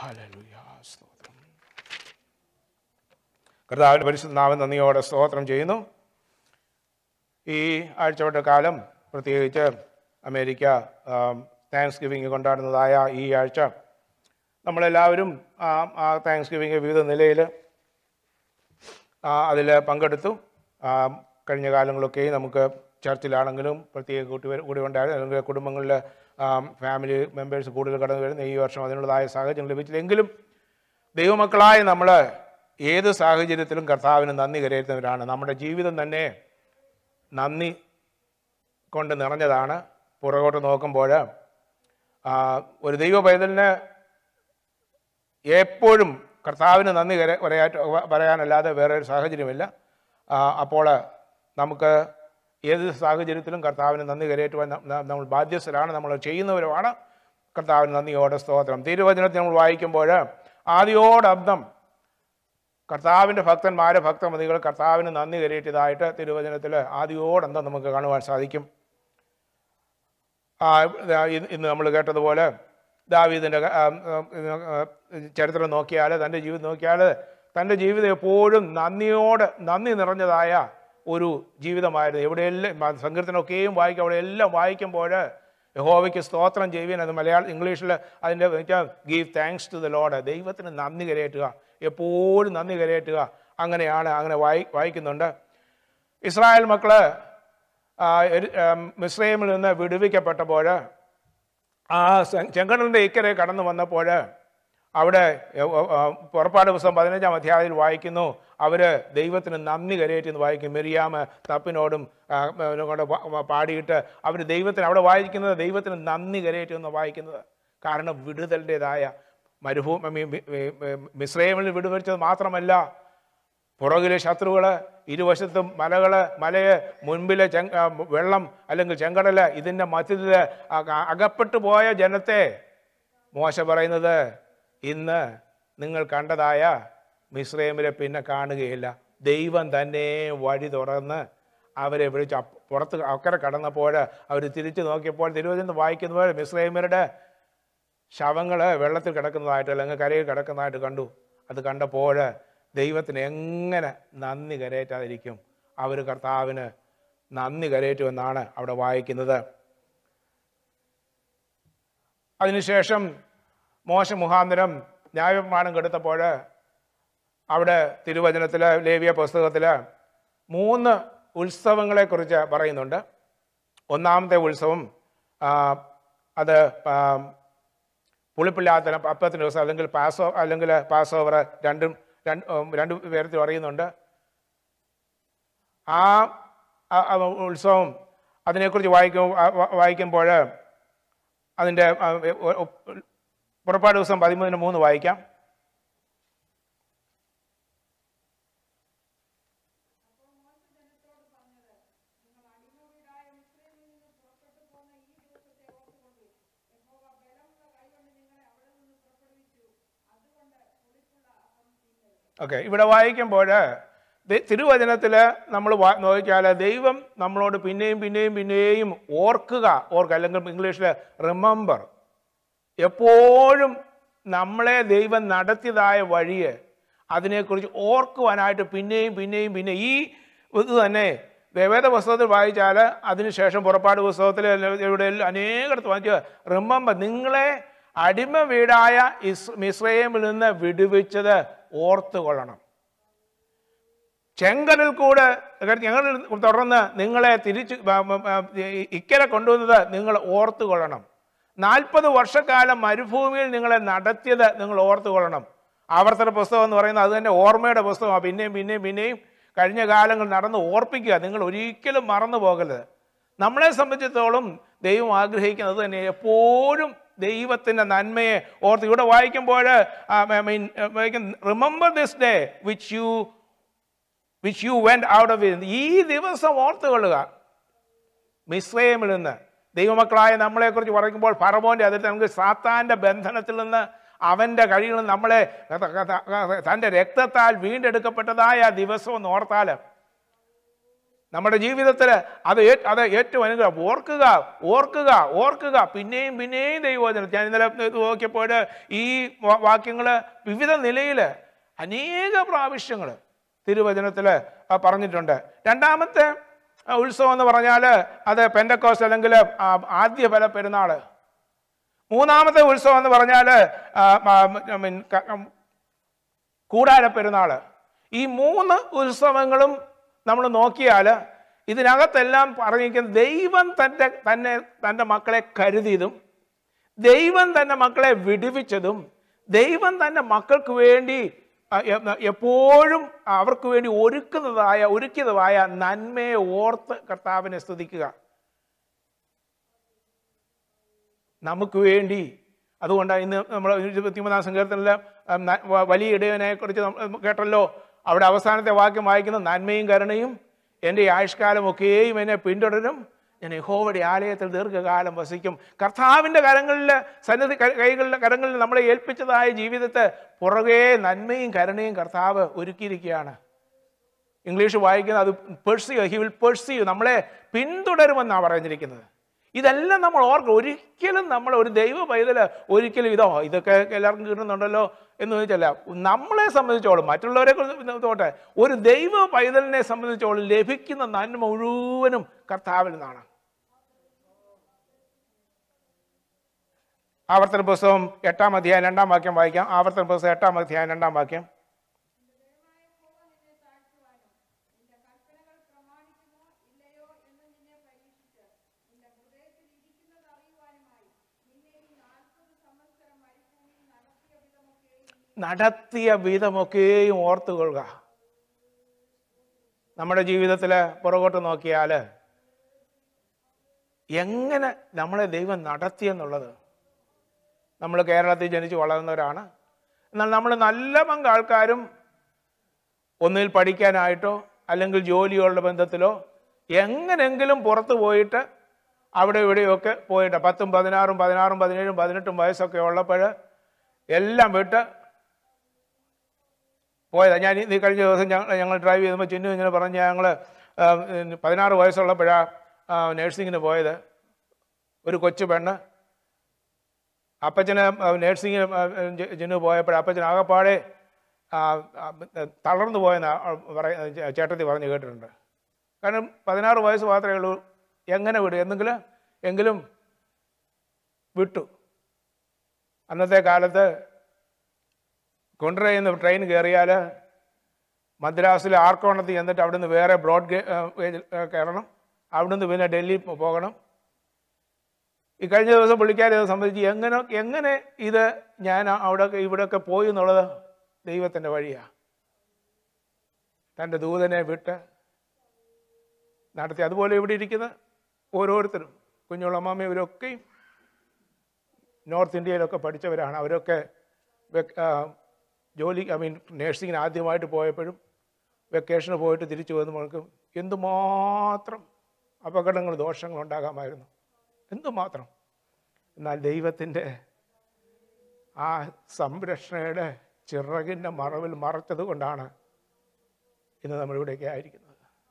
Hallelujah സ്തോത്രം കർത്താവിൻ്റെ പരിശുദ്ധ നാമം നന്ദിയോടെ സ്തോത്രം ചെയ്യുന്നു ഈ ആഴ്ചവട്ട കാലം പ്രത്യേകിച്ച് അമേരിക്ക താങ്ക്സ് ഗിവിങ് കൊണ്ടാടുന്നതായ ഈ ആഴ്ച നമ്മളെല്ലാവരും ആ ആ താങ്ക്സ് ഗിവിങ് വിവിധ നിലയിൽ അതിൽ പങ്കെടുത്തു ആ, കഴിഞ്ഞ കാലങ്ങളൊക്കെ നമുക്ക് ചർച്ചിലാണെങ്കിലും പ്രത്യേക കൂട്ടി കൂടി ഉണ്ടായിരുന്നു അല്ലെങ്കിൽ കുടുംബങ്ങളിൽ ഫാമിലി മെമ്പേഴ്സ് കൂടുതൽ കടന്നു വരുന്ന ഈ വർഷം അതിനുള്ളതായ സാഹചര്യം ലഭിച്ചില്ലെങ്കിലും ദൈവമക്കളായ നമ്മൾ ഏത് സാഹചര്യത്തിലും കർത്താവിന് നന്ദി കരയറ്റുന്നവരാണ് നമ്മുടെ ജീവിതം തന്നെ നന്ദി കൊണ്ട് നിറഞ്ഞതാണ് പുറകോട്ട് നോക്കുമ്പോൾ ആ, ഒരു ദൈവ പൈതലിന് എപ്പോഴും കർത്താവിന് നന്ദി കര പറയാറ്റ് പറയാനല്ലാതെ വേറെ ഒരു സാഹചര്യമില്ല ആ, അപ്പോൾ നമുക്ക് ഏത് സാഹചര്യത്തിലും കർത്താവിന് നന്ദി കരയേറ്റുവാൻ ന- ന- നമ്മൾ ബാധ്യസ്ഥരാണ് നമ്മൾ ചെയ്യുന്നവരുമാണ് കർത്താവിന് നന്ദിയോടെ സ്തോത്രം തിരുവചനത്തിൽ നമ്മൾ വായിക്കുമ്പോൾ ആദ്യോടന്തം കർത്താവിൻ്റെ ഭക്തന്മാരെ ഭക്തമതികൾ കർത്താവിന് നന്ദി കരയേറ്റതായിട്ട് തിരുവചനത്തിൽ ആദ്യോടന്തം നമുക്ക് കാണുവാൻ സാധിക്കും ആ, ഇതാ ഇന്ന് ഇന്ന് നമ്മൾ കേട്ടതുപോലെ ദാവീദിൻ്റെ ക- ആ, ആ, ചരിത്രം നോക്കിയാൽ തൻ്റെ ജീവിതം നോക്കിയാൽ തൻ്റെ ജീവിതം എപ്പോഴും നന്ദിയോട് നന്ദി നിറഞ്ഞതായ ഒരു ജീവിതമായിരുന്നു എവിടെയെല്ലാം മ- സങ്കീർത്തനമൊക്കെയും വായിക്കും അവിടെ എല്ലാം വായിക്കുമ്പോൾ യഹോവയ്ക്ക് സ്തോത്രം ചെയ്യുവാൻ അത് മലയാളം ഇംഗ്ലീഷിൽ അതിൻ്റെ വെച്ചാൽ give thanks to the lord ദൈവത്തിന് നന്ദി കരയേറ്റുക എപ്പോഴും നന്ദി കരയേറ്റുക അങ്ങനെയാണ് അങ്ങനെ വായി വായിക്കുന്നുണ്ട് ഇസ്രായേൽ മക്കള് ആ, എരി- ആ, മിസ്രൈമിൽ നിന്ന് വിടുവിക്കപ്പെട്ടപ്പോൾ ആ സെ- ചെങ്കടലിൻ്റെ ഇക്കരെ കടന്നു വന്നപ്പോൾ അവിടെ എ, ഒ, ആ, പുറപ്പാട് പുസ്തകം പതിനഞ്ചാം അധ്യായത്തിൽ വായിക്കുന്നു അവർ ദൈവത്തിന് നന്ദി കരയേറ്റെന്ന് വായിക്കും മെരിയാമ തപ്പിനോടും ആ, അവനെ കൊണ്ട് പ- പ- പാടിയിട്ട് അവർ ദൈവത്തിന് അവിടെ വായിക്കുന്നത് ദൈവത്തിന് നന്ദി കരയേറ്റെന്ന് വായിക്കുന്നത് കാരണം വിടുതലിൻ്റെതായ മരുഭൂമി മിശ്രയമിൽ വിടുവിച്ചത് മാത്രമല്ല പുറകിലെ ശത്രുക്കൾ ഇരുവശത്തും മലകൾ മലയെ മുൻപിലെ ചെങ് ആ, വെള്ളം അല്ലെങ്കിൽ ചെങ്കടല് ഇതിൻ്റെ മധ്യത്തിൽ അക- അകപ്പെട്ടു പോയ ജനത്തെ മോശ പറയുന്നത് ഇന്ന് നിങ്ങൾ കണ്ടതായ മിശ്രൈമിലെ പിന്നെ കാണുകയില്ല ദൈവം തന്നെ വഴി തുറന്ന് അവരെ വിളിച്ച് അപ്പ- പുറത്ത് അക്കരെ കടന്നപ്പോൾ അവർ തിരിച്ചു നോക്കിയപ്പോൾ തിരുവനന്തപുരം വായിക്കുന്നപ്പോൾ മിശ്രൈമരുടെ ശവങ്ങൾ വെള്ളത്തിൽ കിടക്കുന്നതായിട്ട് അല്ലെങ്കിൽ കരയിൽ കിടക്കുന്നതായിട്ട് കണ്ടു അത് കണ്ടപ്പോൾ ദൈവത്തിന് എങ്ങനെ നന്ദി കരയേറ്റാതിരിക്കും അവർ കർത്താവിന് നന്ദി കരയേറ്റുമെന്നാണ് അവിടെ വായിക്കുന്നത് അതിനുശേഷം മോശ മുഖാന്തരം ന്യായപ്രമാണം കെടുത്തപ്പോൾ അവിടെ തിരുവചനത്തിൽ ലേവിയ പുസ്തകത്തിൽ മൂന്ന് ഉത്സവങ്ങളെക്കുറിച്ച് പറയുന്നുണ്ട് ഒന്നാമത്തെ ഉത്സവം ആ, അത് ആ, പുളിപ്പില്ലാത്ത അപ്പത്തിന് ദിവസം അല്ലെങ്കിൽ പാസോ അല്ലെങ്കിൽ പാസ് ഓവർ രണ്ടും രണ്ട് ഉം, രണ്ട് പേരത്തിൽ അറിയുന്നുണ്ട് ആ ആ- ആ ഉത്സവം അതിനെക്കുറിച്ച് വായിക്കും ആ- വാ- വായിക്കുമ്പോൾ അതിൻ്റെ ആ, ഒ- ഒ- പുറപ്പാട് ദിവസം പതിമൂന്നിന് മൂന്ന് വായിക്കാം ഓക്കെ ഇവിടെ വായിക്കുമ്പോൾ തിരുവചനത്തിൽ നമ്മൾ നോക്കിയാൽ ദൈവം നമ്മളോട് പിന്നെയും പിന്നെയും പിന്നെയും ഓർക്കുക ഓർക്കുക അല്ലെങ്കിൽ ഇംഗ്ലീഷിൽ റിമെമ്പർ എപ്പോഴും നമ്മളെ ദൈവം നടത്തിയതായ വഴിയെ അതിനെക്കുറിച്ച് ഓർക്കുവാനായിട്ട് പിന്നെയും പിന്നെയും പിന്നെ ഈ ഇത് തന്നെ വേവേദ പുസ്തകത്തിൽ വായിച്ചാൽ അതിനുശേഷം പുറപ്പാട് പുസ്തകത്തിൽ ഇവിടെ അനേകടത്ത് വായിക്കുക റിമെമ്പർ നിങ്ങളെ അടിമ വീടായ ഇസ് മിസ്രൈമിൽ നിന്ന് വിടുവിച്ചത് ഓർത്തുകൊള്ളണം ചെങ്കടൽ കൂടെ ഞങ്ങൾ തുടർന്ന് നിങ്ങളെ തിരിച്ച് ബ- ബ- ബ- ഇക്കരെ കൊണ്ടുവന്നത് നിങ്ങൾ ഓർത്തുകൊള്ളണം നാൽപ്പത് വർഷക്കാലം മരുഭൂമിയിൽ നിങ്ങളെ നടത്തിയത് നിങ്ങൾ ഓർത്തുകൊള്ളണം ആവർത്തന പുസ്തകം എന്ന് പറയുന്നത് അത് തന്നെ ഓർമ്മയുടെ പുസ്തകമാണ് പിന്നെയും പിന്നെയും പിന്നെയും കഴിഞ്ഞ കാലങ്ങൾ നടന്ന് ഓർപ്പിക്കുക നിങ്ങൾ ഒരിക്കലും മറന്നു പോകരുത് നമ്മളെ സംബന്ധിച്ചിടത്തോളം ദൈവം ആഗ്രഹിക്കുന്നത് തന്നെ എപ്പോഴും ദൈവത്തിൻ്റെ നന്മയെ ഓർത്ത് ഇവിടെ വായിക്കുമ്പോൾ I mean remember this day which you which you went out of ഈ ദിവസം ഓർത്തുകൊള്ളുക മിസ്രൈമിൽ നിന്ന് ദൈവമക്കളായ നമ്മളെക്കുറിച്ച് പറയുമ്പോൾ ഫറവോൻ്റെ അതിൽ നമുക്ക് സാത്താൻ്റെ ബന്ധനത്തിൽ നിന്ന് അവൻ്റെ കഴിയിൽ നിന്ന് നമ്മളെ തൻ്റെ രക്തത്താൽ വീണ്ടെടുക്കപ്പെട്ടതായ ആ ദിവസം ഒന്ന് ഓർത്താൽ നമ്മുടെ ജീവിതത്തിൽ അത് ഏ- അത് ഏറ്റവും അനുഗ്രഹം ഓർക്കുക ഓർക്കുക ഓർക്കുക പിന്നെയും പിന്നെയും ദൈവവചനം ഞാൻ ഇന്നലെ ഇത് നോക്കിയപ്പോൾ ഈ വാക്യങ്ങൾ വിവിധ നിലയിൽ അനേക പ്രാവശ്യങ്ങൾ തിരുവചനത്തിൽ പറഞ്ഞിട്ടുണ്ട് രണ്ടാമത്തെ ആ, ഉത്സവം എന്ന് പറഞ്ഞാൽ അത് പെൻഡക്കോസ് അല്ലെങ്കിൽ ആ, ആദ്യ ഫല പെരുന്നാൾ മൂന്നാമത്തെ ഉത്സവം എന്ന് പറഞ്ഞാൽ കൂടാര പെരുന്നാൾ ഈ മൂന്ന് ഉത്സവങ്ങളും നമ്മൾ നോക്കിയാൽ ഇതിനകത്തെല്ലാം പറഞ്ഞിരിക്കുന്നത് ദൈവം തൻ്റെ തന്നെ തൻ്റെ മക്കളെ കരുതിയതും ദൈവം തൻ്റെ മക്കളെ വിടുവിച്ചതും ദൈവം തൻ്റെ മക്കൾക്ക് വേണ്ടി ആ, എ- എപ്പോഴും അവർക്ക് വേണ്ടി ഒരുക്കുന്നതായ ഒരുക്കിയതുമായ നന്മയെ ഓർത്ത് കർത്താവിനെ സ്തുതിക്കുക നമുക്ക് വേണ്ടി അതുകൊണ്ടാണ് ഇന്ന് നമ്മൾ ഇരുപത്തിമൂന്നാം സങ്കീർത്തനിൽ വലിയ ഇടയനെ കുറിച്ച് നമ്മൾ കേട്ടല്ലോ അവിടെ അവസാനത്തെ വാക്യം വായിക്കുന്ന നന്മയും കരുണയും എൻ്റെ ആയുഷ്കാലമൊക്കെയും എന്നെ പിന്തുടരും ഞാൻ യഹോവയുടെ ആലയത്തിൽ ദീർഘകാലം വസിക്കും കർത്താവിൻ്റെ കരങ്ങളിൽ സന്നദ്ധി ക- കൈകളിലെ കരങ്ങളിൽ നമ്മളെ ഏൽപ്പിച്ചതായ ജീവിതത്തെ പുറകെ നന്മയും കരുണയും കർത്താവ് ഒരുക്കിയിരിക്കുകയാണ് ഇംഗ്ലീഷ് വായിക്കുന്നത് അത് പെർസ്യൂ ഹി വിൽ പെർസ്യൂ നമ്മളെ പിന്തുടരുമെന്നാണ് പറഞ്ഞിരിക്കുന്നത് ഇതെല്ലാം നമ്മൾ ഓർക്കും ഒരിക്കലും നമ്മൾ ഒരു ദൈവ പൈതല് ഒരിക്കലും ഇതോ ഇതൊക്കെ എല്ലാവർക്കും കിട്ടുന്നുണ്ടല്ലോ എന്ന് ചോദിച്ചല്ല നമ്മളെ സംബന്ധിച്ചോളം മറ്റുള്ളവരെ കുറിച്ച് തോട്ടെ ഒരു ദൈവ പൈതലിനെ സംബന്ധിച്ചോളം ലഭിക്കുന്ന നന്മ മുഴുവനും കർത്താവിൽ നിന്നാണ് ആവർത്തന പുസ്തകം എട്ടാം അധ്യായം രണ്ടാം വാക്യം വായിക്കാം ആവർത്തന പുസ്തകം എട്ടാം അധ്യായം രണ്ടാം വാക്യം നടത്തിയ വിധമൊക്കെയും ഓർത്തുകൊള്ളുക നമ്മുടെ ജീവിതത്തിൽ പുറകോട്ട് നോക്കിയാൽ എങ്ങനെ നമ്മളെ ദൈവം നടത്തിയെന്നുള്ളത് നമ്മൾ കേരളത്തിൽ ജനിച്ച് വളർന്നവരാണ് എന്നാൽ നമ്മൾ നല്ല പങ്ക് ആൾക്കാരും ഒന്നിൽ പഠിക്കാനായിട്ടോ അല്ലെങ്കിൽ ജോലിയുള്ള ബന്ധത്തിലോ എങ്ങനെങ്കിലും പുറത്ത് പോയിട്ട് അവിടെ ഇവിടെയൊക്കെ പോയിട്ട് പത്തും പതിനാറും പതിനാറും പതിനേഴും പതിനെട്ടും വയസ്സൊക്കെ ഉള്ളപ്പോൾ എല്ലാം വിട്ട് പോയതാ ഞാൻ ഈ കഴിഞ്ഞ ദിവസം ഞങ്ങൾ ഞങ്ങൾ ഡ്രൈവ് ചെയ്തപ്പോൾ ചിന്നു ഇങ്ങനെ പറഞ്ഞ് ഞങ്ങൾ പതിനാറ് വയസ്സുള്ളപ്പോഴാണ് നേഴ്സിങ്ങിന് പോയത് ഒരു കൊച്ചു പെണ്ണ് അപ്പച്ചന് നേഴ്സിങ്ങിന് ചിന്നു പോയപ്പോൾ അപ്പച്ചൻ ആകപ്പാടെ ആ, ആ, തളർന്നു പോയെന്ന് പറയ ചേട്ടത്തി പറഞ്ഞ് കേട്ടിട്ടുണ്ട് കാരണം പതിനാറ് വയസ്സ് മാത്രമേ ഉള്ളൂ എങ്ങനെ വിടും എന്തെങ്കിലും എങ്കിലും വിട്ടു അന്നത്തെ കാലത്ത് കൊണ്ടുവരുന്ന ട്രെയിൻ കയറിയാൽ മദ്രാസിൽ ആർക്കോണത്തിൽ ചെന്നിട്ട് അവിടുന്ന് വേറെ ബ്രോഡ് ഗേ ഗേജിൽ, ഏ, കയറണം അവിടുന്ന് പിന്നെ ഡൽഹി പോ- പോകണം ഈ കഴിഞ്ഞ ദിവസം പുള്ളിക്കാരെ ഇത് സംബന്ധിച്ച് എങ്ങനെ എങ്ങനെ ഇത് ഞാൻ അവിടെ ഇവിടെയൊക്കെ പോയി എന്നുള്ളത് ദൈവത്തിൻ്റെ വഴിയാണ് തൻ്റെ ദൂതനെ വിട്ട് നടത്തി അതുപോലെ ഇവിടെ ഇരിക്കുന്ന ഓരോരുത്തരും കുഞ്ഞുളമ്മ ഇവരൊക്കെയും നോർത്ത് ഇന്ത്യയിലൊക്കെ പഠിച്ചവരാണ് അവരൊക്കെ വെക്- ആ, ജോലി ഐ മീൻ നേഴ്സിങ്ങിന് ആദ്യമായിട്ട് പോയപ്പോഴും വെക്കേഷന് പോയിട്ട് തിരിച്ചു വന്നപ്പോഴേക്കും എന്തുമാത്രം അപകടങ്ങൾ ദോഷങ്ങൾ ഉണ്ടാകാമായിരുന്നു എന്തുമാത്രം എന്നാൽ ദൈവത്തിൻ്റെ ആ സംരക്ഷണയുടെ ചിറകിൻ്റെ മറവിൽ മറച്ചത് കൊണ്ടാണ് ഇന്ന് നമ്മളിവിടെയൊക്കെ ആയിരിക്കുന്നത്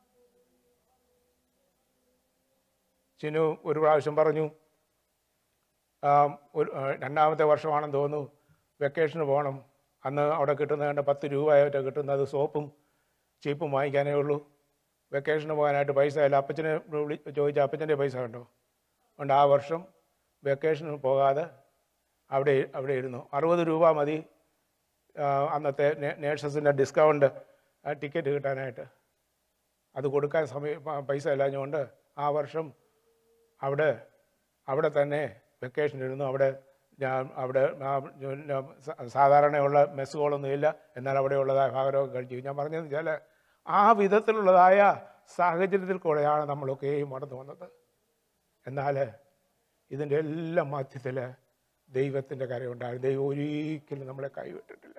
ചിനു ഒരു പ്രാവശ്യം പറഞ്ഞു ആ, ഒരു ആ, രണ്ടാമത്തെ വർഷമാണെന്ന് തോന്നുന്നു വെക്കേഷന് പോകണം അന്ന് അവിടെ കിട്ടുന്ന കണ്ട പത്ത് രൂപയായിട്ട് കിട്ടുന്നത് സോപ്പും ചീപ്പും വാങ്ങിക്കാനേ ഉള്ളൂ വെക്കേഷന് പോകാനായിട്ട് പൈസ ഇല്ല അപ്പച്ചനെ വിളി ചോദിച്ചാൽ അപ്പച്ചൻ്റെ പൈസ കണ്ടോ അതുകൊണ്ട് ആ വർഷം വെക്കേഷന് പോകാതെ അവിടെ അവിടെ ഇരുന്നു അറുപത് രൂപ മതി ആ, അന്നത്തെ നേഴ്സസിൻ്റെ ഡിസ്കൗണ്ട് ടിക്കറ്റ് കിട്ടാനായിട്ട് അത് കൊടുക്കാൻ സമയം പ- പൈസ ഇല്ലാഞ്ഞുകൊണ്ട് ആ വർഷം അവിടെ അവിടെ തന്നെ വെക്കേഷൻ ഇരുന്നു അവിടെ ഞാൻ അവിടെ ആ പിന്നെ സ- സാധാരണയുള്ള മെസ്സുകളൊന്നും ഇല്ല എന്നാൽ അവിടെയുള്ളതായ ഭാഗമൊക്കെ കഴിച്ചു ഞാൻ പറഞ്ഞതെന്ന് വെച്ചാൽ ആ വിധത്തിലുള്ളതായ സാഹചര്യത്തിൽ കൂടെയാണ് നമ്മളൊക്കെയും കടന്നു വന്നത് എന്നാൽ ഇതിൻ്റെ എല്ലാം മധ്യത്തിൽ ദൈവത്തിൻ്റെ കരയുണ്ടായിരുന്നു ദൈവം ഒരിക്കലും നമ്മളെ കൈവിട്ടിട്ടില്ല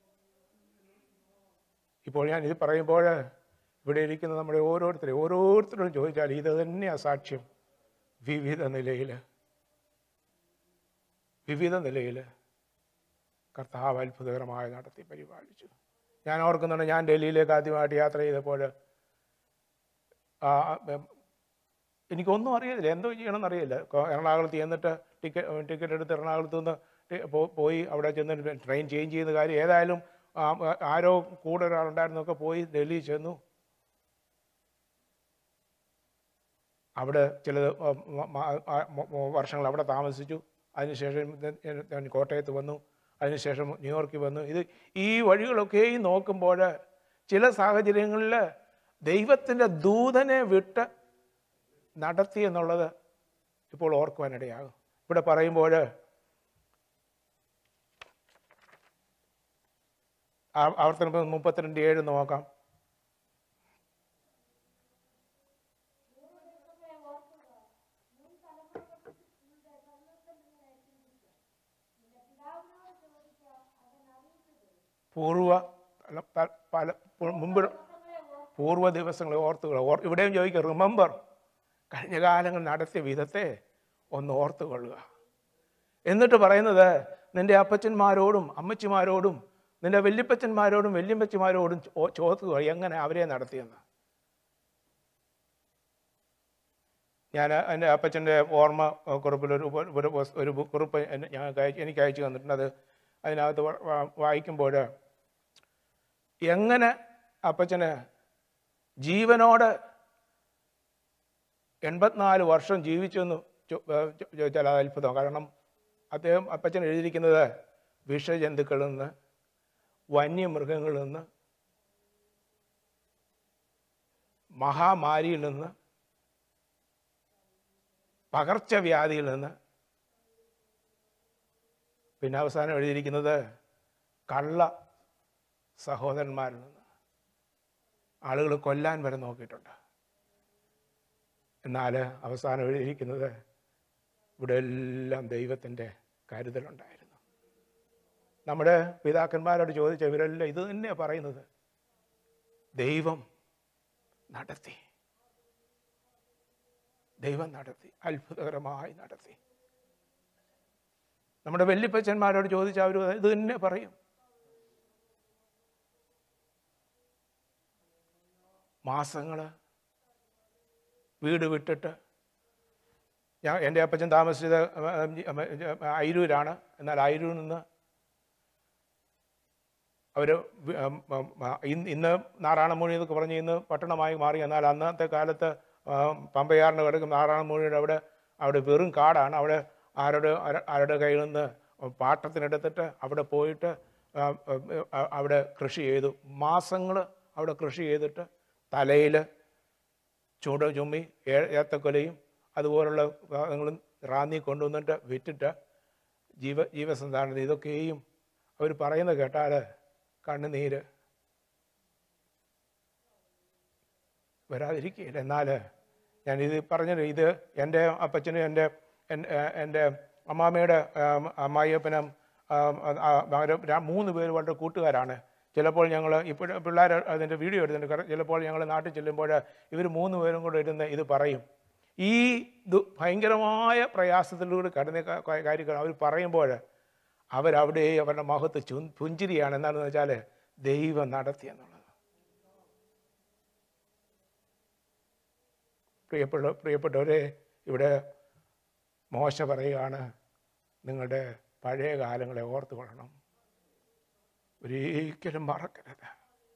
ഇപ്പോൾ ഞാൻ ഇത് പറയുമ്പോൾ ഇവിടെ ഇരിക്കുന്ന നമ്മുടെ ഓരോരുത്തരെയും ഓരോരുത്തരോടും ചോദിച്ചാൽ ഇത് തന്നെയാണ് സാക്ഷ്യം വിവിധ നിലയിൽ വിവിധ നിലയിൽ കർത്താവ് അത്ഭുതകരമായി നടത്തി പരിപാലിച്ചു ഞാൻ ഓർക്കുന്നുണ്ട് ഞാൻ ഡൽഹിയിലേക്ക് ആദ്യമായിട്ട് യാത്ര ചെയ്തപ്പോൾ ആ, ഉം, എനിക്കൊന്നും അറിയില്ല എന്തോ ചെയ്യണമെന്ന് അറിയില്ല കൊ- എറണാകുളത്ത് ചെന്നിട്ട് ടിക്കറ്റ് ടിക്കറ്റ് എടുത്ത് എറണാകുളത്ത് നിന്ന് ടി- പോ- പോയി അവിടെ ചെന്ന് ട്രെയിൻ ചേഞ്ച് ചെയ്യുന്ന കാര്യം ഏതായാലും ആ, ആ, ആരോ കൂടെ ഒരാളുണ്ടായിരുന്നൊക്കെ പോയി ഡൽഹി ചെന്നു അവിടെ ചില വർഷങ്ങൾ അവിടെ താമസിച്ചു അതിനുശേഷം ഞാൻ- ഞാൻ കോട്ടയത്ത് വന്നു അതിനുശേഷം ന്യൂയോർക്കിൽ വന്നു ഇത് ഈ വഴികളൊക്കെയും നോക്കുമ്പോൾ ചില സാഹചര്യങ്ങളിൽ ദൈവത്തിൻ്റെ ദൂതനെ വിട്ട് നടത്തി എന്നുള്ളത് ഇപ്പോൾ ഓർക്കുവാനിടയാകും ഇവിടെ പറയുമ്പോൾ ആവർത്തന മുപ്പത്തിരണ്ട് ഏഴ് നോക്കാം പൂർവ അല്ല, പ- പല പു- മുമ്പ് പൂർവ്വ ദിവസങ്ങളെ ഓർത്തുകൊള്ളുക ഓർ ഇവിടെയും ചോദിക്കുക റിമെമ്പർ കഴിഞ്ഞ കാലങ്ങൾ നടത്തിയ വിധത്തെ ഒന്ന് ഓർത്തുകൊള്ളുക എന്നിട്ട് പറയുന്നത് നിന്റെ അപ്പച്ചന്മാരോടും അമ്മച്ചിമാരോടും നിന്റെ വല്യപ്പച്ചന്മാരോടും വല്യമ്മച്ചിമാരോടും ചോ- ചോദിക്കുക എങ്ങനെ അവരെ നടത്തിയെന്ന് ഞാൻ എൻ്റെ അപ്പച്ചൻ്റെ ഓർമ്മ കുറിപ്പിൽ ഒരു ഉപ- ഒരു പുസ്- ഒരു ബു- കുറിപ്പ് എന്നെ- ഞങ്ങൾക്ക് അയച്ച് എനിക്ക് അയച്ചു തന്നിട്ടുണ്ട് അത് അതിനകത്ത് വ- വ- വായിക്കുമ്പോൾ എങ്ങനെ അപ്പച്ചന് ജീവനോട് എൺപത്തിനാല് വർഷം ജീവിച്ചെന്ന് ചോ- ഏഹ് ചോ- ചോദിച്ചാൽ അത് അത്ഭുതം കാരണം അദ്ദേഹം അപ്പച്ചൻ എഴുതിയിരിക്കുന്നത് വിഷജന്തുക്കളിൽ നിന്ന് വന്യമൃഗങ്ങളിൽ നിന്ന് മഹാമാരിയിൽ നിന്ന് പകർച്ചവ്യാധിയിൽ നിന്ന് പിന്നെ അവസാനം എഴുതിയിരിക്കുന്നത് കള്ള സഹോദരന്മാരിൽ നിന്ന് ആളുകൾ കൊല്ലാൻ വരെ നോക്കിയിട്ടുണ്ട് എന്നാൽ അവസാനം എഴുതിയിരിക്കുന്നത് ഇവിടെ എല്ലാം ദൈവത്തിൻ്റെ കരുതലുണ്ടായിരുന്നു നമ്മുടെ പിതാക്കന്മാരോട് ചോദിച്ച ഇവരെല്ലാം ഇത് തന്നെയാണ് പറയുന്നത് ദൈവം നടത്തി ദൈവം നടത്തി അത്ഭുതകരമായി നടത്തി നമ്മുടെ വല്യപ്പച്ചന്മാരോട് ചോദിച്ചാൽ അവർ ഇത് തന്നെ പറയും മാസങ്ങൾ വീട് വിട്ടിട്ട് ഞാൻ എൻ്റെ അപ്പച്ചൻ താമസിച്ചത് അയിരൂരാണ് എന്നാൽ അയിരൂരിൽ നിന്ന് അവർ ഇന്ന് നാറാണമൂഴി എന്നൊക്കെ പറഞ്ഞ് ഇന്ന് പട്ടണമായി മാറി എന്നാൽ അന്നത്തെ കാലത്ത് ആ, പമ്പയാറിന് കിടക്കും നാറാണമൂഴിയുടെ അവിടെ അവിടെ വെറും കാടാണ് അവിടെ ആരുടെ ആര- ആരുടെ കയ്യിൽ നിന്ന് പാട്ടത്തിനെടുത്തിട്ട് അവിടെ പോയിട്ട് ആ, ആ, അവിടെ കൃഷി ചെയ്തു മാസങ്ങൾ അവിടെ കൃഷി ചെയ്തിട്ട് തലയിൽ ചൂട് ചുമ്മി ഏ- ഏത്തക്കൊലയും അതുപോലുള്ള സാധനങ്ങളും റാന്നി കൊണ്ടുവന്നിട്ട് വിറ്റിട്ട് ജീവ ജീവസന്ധാരണ ഇതൊക്കെയും അവർ പറയുന്നത് കേട്ടാൽ കണ്ണുനീര് വരാതിരിക്കുകയില്ല എന്നാൽ ഞാനിത് പറഞ്ഞത് ഇത് എൻ്റെ അപ്പച്ചനും എൻ്റെ എൻ- ഏ- എൻ്റെ അമ്മാമ്മയുടെ ആം, അമ്മായിയപ്പനും ആം, ആ, അവര് ര- മൂന്ന് പേര് വളരെ കൂട്ടുകാരാണ് ചിലപ്പോൾ ഞങ്ങൾ ഇപ്പോൾ പിള്ളേർ അതിൻ്റെ വീഡിയോ എടുത്തിട്ടുണ്ട് കാരണം ചിലപ്പോൾ ഞങ്ങൾ നാട്ടിൽ ചെല്ലുമ്പോൾ ഇവർ മൂന്ന് പേരും കൂടെ ഇരുന്ന് ഇത് പറയും ഈ ദു ഭയങ്കരമായ പ്രയാസത്തിലൂടെ കടന്ന ക- ക- കാര്യങ്ങൾ അവർ പറയുമ്പോൾ അവരവിടെ അവരുടെ മുഖത്ത് ചു പുഞ്ചിരിയാണ് എന്താണെന്ന് വെച്ചാൽ ദൈവം നടത്തി എന്നുള്ളത് പ്രിയപ്പെട്ട പ്രിയപ്പെട്ടവരെ ഇവിടെ മോശ പറയുകയാണ് നിങ്ങളുടെ പഴയ കാലങ്ങളെ ഓർത്തു കൊള്ളണം ഒരിക്കലും മറക്കരുത്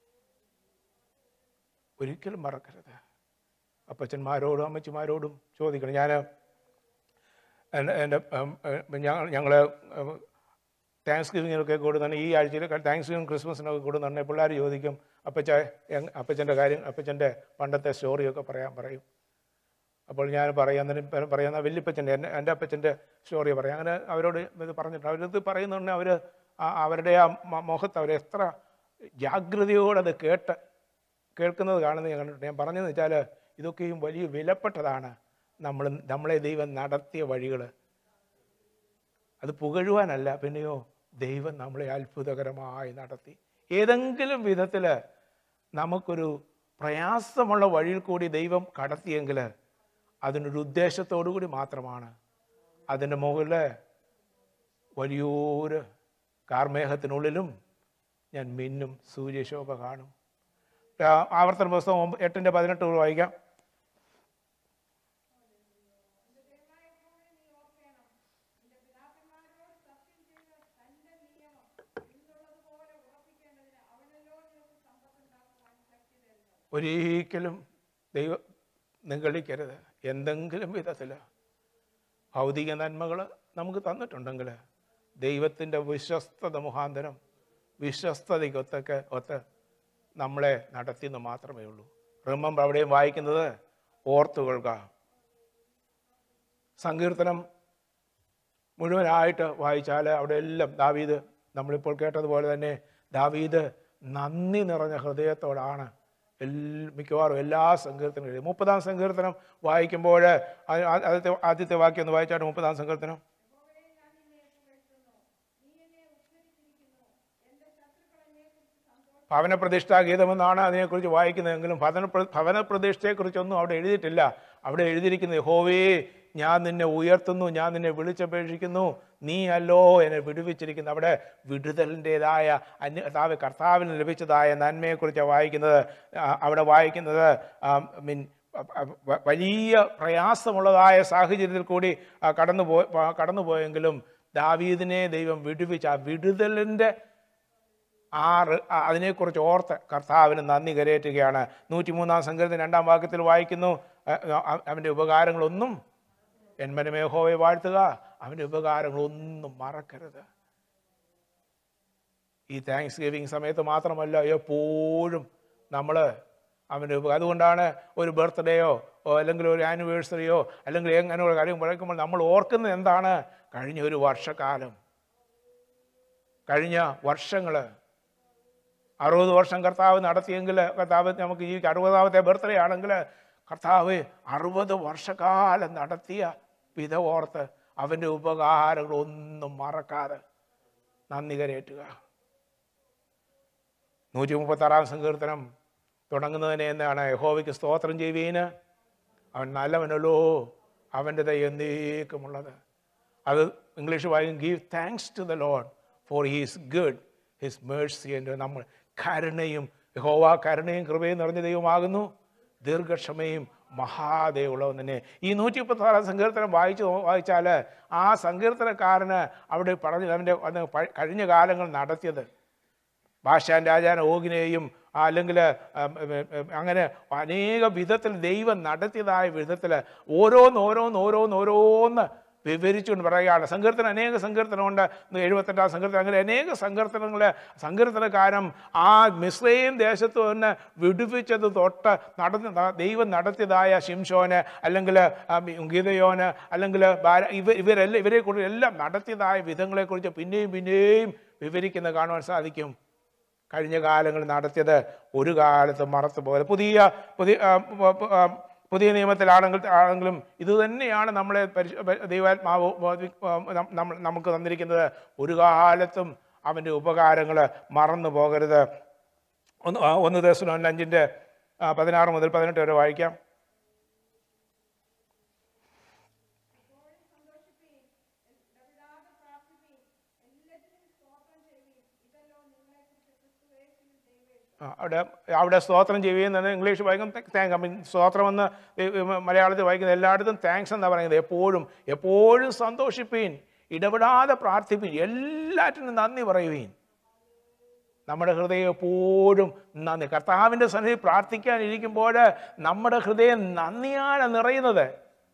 ഒരിക്കലും മറക്കരുത് അപ്പച്ചന്മാരോടും അമ്മച്ചിമാരോടും ചോദിക്കണം ഞാൻ എൻ്റെ എൻ്റെ ഞങ്ങൾ ഞങ്ങൾ താങ്ക്സ് ഗിവിങ്ങിനൊക്കെ കൂടുന്നുണ്ട് ഈ ആഴ്ചയിൽ താങ്ക്സ് ഗിവിങ് ക്രിസ്മസിനൊക്കെ കൂടുന്നുണ്ട് പിള്ളേർ ചോദിക്കും അപ്പച്ച എങ്- അപ്പച്ചൻ്റെ കാര്യം അപ്പച്ചൻ്റെ പണ്ടത്തെ സ്റ്റോറിയൊക്കെ പറയാൻ പറയും അപ്പോൾ ഞാൻ പറയാന്നതിന് പറയുന്ന വല്യപ്പച്ചൻ്റെ എൻ്റെ എൻ്റെ അപ്പച്ചൻ്റെ സ്റ്റോറി പറയാം അങ്ങനെ അവരോട് ഇത് പറഞ്ഞിട്ട് അവരിത് പറയുന്നുണ്ടെങ്കിൽ അവർ അവരുടെ ആ മ- മുഖത്ത് അവർ എത്ര ജാഗ്രതയോടെ അത് കേട്ട് കേൾക്കുന്നത് കാണുന്നത് ഞാൻ കണ്ടിട്ടുണ്ട് ഞാൻ പറഞ്ഞതെന്ന് വെച്ചാൽ ഇതൊക്കെയും വലിയ വിലപ്പെട്ടതാണ് നമ്മൾ നമ്മളെ ദൈവം നടത്തിയ വഴികൾ അത് പുകഴുവാനല്ല പിന്നെയോ ദൈവം നമ്മളെ അത്ഭുതകരമായി നടത്തി ഏതെങ്കിലും വിധത്തിൽ നമുക്കൊരു പ്രയാസമുള്ള വഴിയിൽ കൂടി ദൈവം കടത്തിയെങ്കിൽ അതിനൊരു ഉദ്ദേശത്തോടു കൂടി മാത്രമാണ് അതിൻ്റെ മുകളിൽ വലിയൊരു കാർമേഘത്തിനുള്ളിലും ഞാൻ മിന്നും സൂര്യശോഭ കാണും ആ, ആവർത്തന പുസ്തകം ഒമ്പ- എട്ടിൻ്റെ പതിനെട്ട് വായിക്കാം ഒരിക്കലും ദൈവം നിഗളിക്കരുത് എന്തെങ്കിലും വിധത്തിൽ ഭൗതിക നന്മകൾ നമുക്ക് തന്നിട്ടുണ്ടെങ്കിൽ ദൈവത്തിൻ്റെ വിശ്വസ്തത മുഖാന്തരം വിശ്വസ്തതയ്ക്കൊത്തൊക്കെ ഒത്ത് നമ്മളെ നടത്തിയെന്ന് മാത്രമേ ഉള്ളൂ റിമംബർ അവിടെയും വായിക്കുന്നത് ഓർത്തുകൊള്ളുക സങ്കീർത്തനം മുഴുവനായിട്ട് വായിച്ചാൽ അവിടെ എല്ലാം ദാവീദ് നമ്മളിപ്പോൾ കേട്ടതുപോലെ തന്നെ ദാവീദ് നന്ദി നിറഞ്ഞ ഹൃദയത്തോടാണ് എൽ- മിക്കവാറും എല്ലാ സങ്കീർത്തനങ്ങളും മുപ്പതാം സങ്കീർത്തനം വായിക്കുമ്പോൾ ആ- ആ- ആദ്യത്തെ ആദ്യത്തെ വാക്യം ഒന്ന് വായിച്ചാണ് മുപ്പതാം സങ്കീർത്തനം ഭവന പ്രതിഷ്ഠാ ഗീതമെന്നാണ് അതിനെക്കുറിച്ച് വായിക്കുന്നതെങ്കിലും ഭവന പ്ര- ഭവന പ്രതിഷ്ഠയെക്കുറിച്ചൊന്നും അവിടെ എഴുതിയിട്ടില്ല അവിടെ എഴുതിയിരിക്കുന്നത് യഹോവേ ഞാൻ നിന്നെ ഉയർത്തുന്നു ഞാൻ നിന്നെ വിളിച്ചപേക്ഷിക്കുന്നു നീ അല്ലോ എന്നെ വിടുവിച്ചിരിക്കുന്നു അവിടെ വിടുതലിൻ്റെതായ അന്യ കർത്താവ് കർത്താവിന് ലഭിച്ചതായ നന്മയെക്കുറിച്ചാണ് വായിക്കുന്നത് ആ, അവിടെ വായിക്കുന്നത് മീൻ വലിയ പ്രയാസമുള്ളതായ സാഹചര്യത്തിൽ കൂടി ആ, കടന്നു പോ ആ, കടന്നുപോയെങ്കിലും ദാവീദിനെ ദൈവം വിടുവിച്ച ആ വിടുതലിൻ്റെ ആ റി- ആ അതിനെക്കുറിച്ച് ഓർത്ത് കർത്താവിന് നന്ദി കരയേറ്റുകയാണ് നൂറ്റിമൂന്നാം സംഘത്തിന് രണ്ടാം വാക്യത്തിൽ വായിക്കുന്നു അ- അ- അവൻ്റെ ഉപകാരങ്ങളൊന്നും എന്മനമേഹോവെ വാഴ്ത്തുക അവൻ്റെ ഉപകാരങ്ങളൊന്നും മറക്കരുത് ഈ താങ്ക്സ് ഗിവിങ് സമയത്ത് മാത്രമല്ല എപ്പോഴും നമ്മൾ അവൻ്റെ ഉപ അതുകൊണ്ടാണ് ഒരു ബർത്ത്ഡേയോ അല്ലെങ്കിൽ ഒരു ആനിവേഴ്സറിയോ അല്ലെങ്കിൽ എങ്ങനെയുള്ള കാര്യം പറയുമ്പോൾ നമ്മൾ ഓർക്കുന്നത് എന്താണ് കഴിഞ്ഞ ഒരു വർഷക്കാലം കഴിഞ്ഞ വർഷങ്ങൾ അറുപത് വർഷം കർത്താവ് നടത്തിയെങ്കിൽ കർത്താവ് നമുക്ക് ഈ അറുപതാമത്തെ ബർത്ത്ഡേ ആണെങ്കിൽ കർത്താവ് അറുപത് വർഷക്കാലം നടത്തിയ വിധ ഓർത്ത് അവൻ്റെ ഉപകാരങ്ങളൊന്നും മറക്കാതെ നന്ദി കരയേറ്റുക നൂറ്റി മുപ്പത്താറാം സങ്കീർത്തനം തുടങ്ങുന്നതിനെ എന്താണ് യഹോവയ്ക്ക് സ്തോത്രം ചെയ്യുവീന് അവൻ നല്ലവനല്ലോ അവൻ്റെ ദയ എന്നേക്കുമുള്ളത് അത് ഇംഗ്ലീഷ് വായിക്കും give thanks to the lord for his good his mercy എൻ്റെ നമ്മൾ കരുണയും യഹോവ കരുണയും കൃപയും നിറഞ്ഞ ദൈവമാകുന്നു ദീർഘക്ഷമയും മഹാദേവുള്ളവൻ തന്നെ ഈ നൂറ്റി മുപ്പത്താറാം സങ്കീർത്തനം വായിച്ച് നോ- വായിച്ചാൽ ആ സങ്കീർത്തനക്കാരന് അവിടെ പറഞ്ഞു അവൻ്റെ അന്ന് പ- കഴിഞ്ഞ കാലങ്ങൾ നടത്തിയത് ഭാഷാൻ രാജാൻ ഓഗിനെയും അല്ലെങ്കിൽ അങ്ങനെ അനേക വിധത്തിൽ ദൈവം നടത്തിയതായ വിധത്തിൽ ഓരോന്ന് ഓരോന്ന് ഓരോന്ന് ഓരോന്ന് വിവരിച്ചുകൊണ്ട് പറയുകയാണ് സങ്കീർത്തനം അനേക സങ്കീർത്തനമുണ്ട് എഴുപത്തെട്ടാം സങ്കീർത്തനം അങ്ങനെ അനേക സങ്കീർത്തനങ്ങൾ സങ്കീർത്തനക്കാരം ആ മിശ്രയും ദേശത്ത് തന്നെ വിടുവിച്ചത് തൊട്ട് നടന്ന ദൈവം നടത്തിയതായ ശിംഷോന് അല്ലെങ്കിൽ ഗീതയോന് അല്ലെങ്കിൽ ബാര ഇവർ ഇവരെല്ലാം ഇവരെ കുറിച്ച് എല്ലാം നടത്തിയതായ വിധങ്ങളെക്കുറിച്ച് പിന്നെയും പിന്നെയും വിവരിക്കുന്ന കാണുവാൻ സാധിക്കും കഴിഞ്ഞ കാലങ്ങളിൽ നടത്തിയത് ഒരു കാലത്ത് മറത്തു പോലെ പുതിയ പുതിയ ആ, പ- പ- ആ, പുതിയ നിയമത്തിലാണെങ്കിൽ ആണെങ്കിലും ഇത് തന്നെയാണ് നമ്മളെ പരിശു പ- ദൈവാത്മാവ് ബോധി- ആ, നം- നമ്മൾ നമുക്ക് തന്നിരിക്കുന്നത് ഒരു കാലത്തും അവൻ്റെ ഉപകാരങ്ങൾ മറന്നു പോകരുത് ഒന്ന് ആ, ഒന്ന് ദിവസം അഞ്ചിൻ്റെ പതിനാറ് മുതൽ പതിനെട്ട് വരെ വായിക്കാം ആ, അവിടെ അവിടെ സ്തോത്രം ചെയ്യുന്നത് ഇംഗ്ലീഷ് വായിക്കും താങ്ക് ഐ മീൻ സ്തോത്രം എന്ന് ഈ- ഈ മലയാളത്തിൽ വായിക്കുന്നത് എല്ലായിടത്തും താങ്ക്സ് എന്നാണ് പറയുന്നത് എപ്പോഴും എപ്പോഴും സന്തോഷിപ്പീൻ ഇടപെടാതെ പ്രാർത്ഥിപ്പീൻ എല്ലാറ്റിനും നന്ദി പറയുവീൻ നമ്മുടെ ഹൃദയം എപ്പോഴും നന്ദി കർത്താവിൻ്റെ സന്നിധി പ്രാർത്ഥിക്കാനിരിക്കുമ്പോൾ നമ്മുടെ ഹൃദയം നന്ദിയാണ് നിറയുന്നത്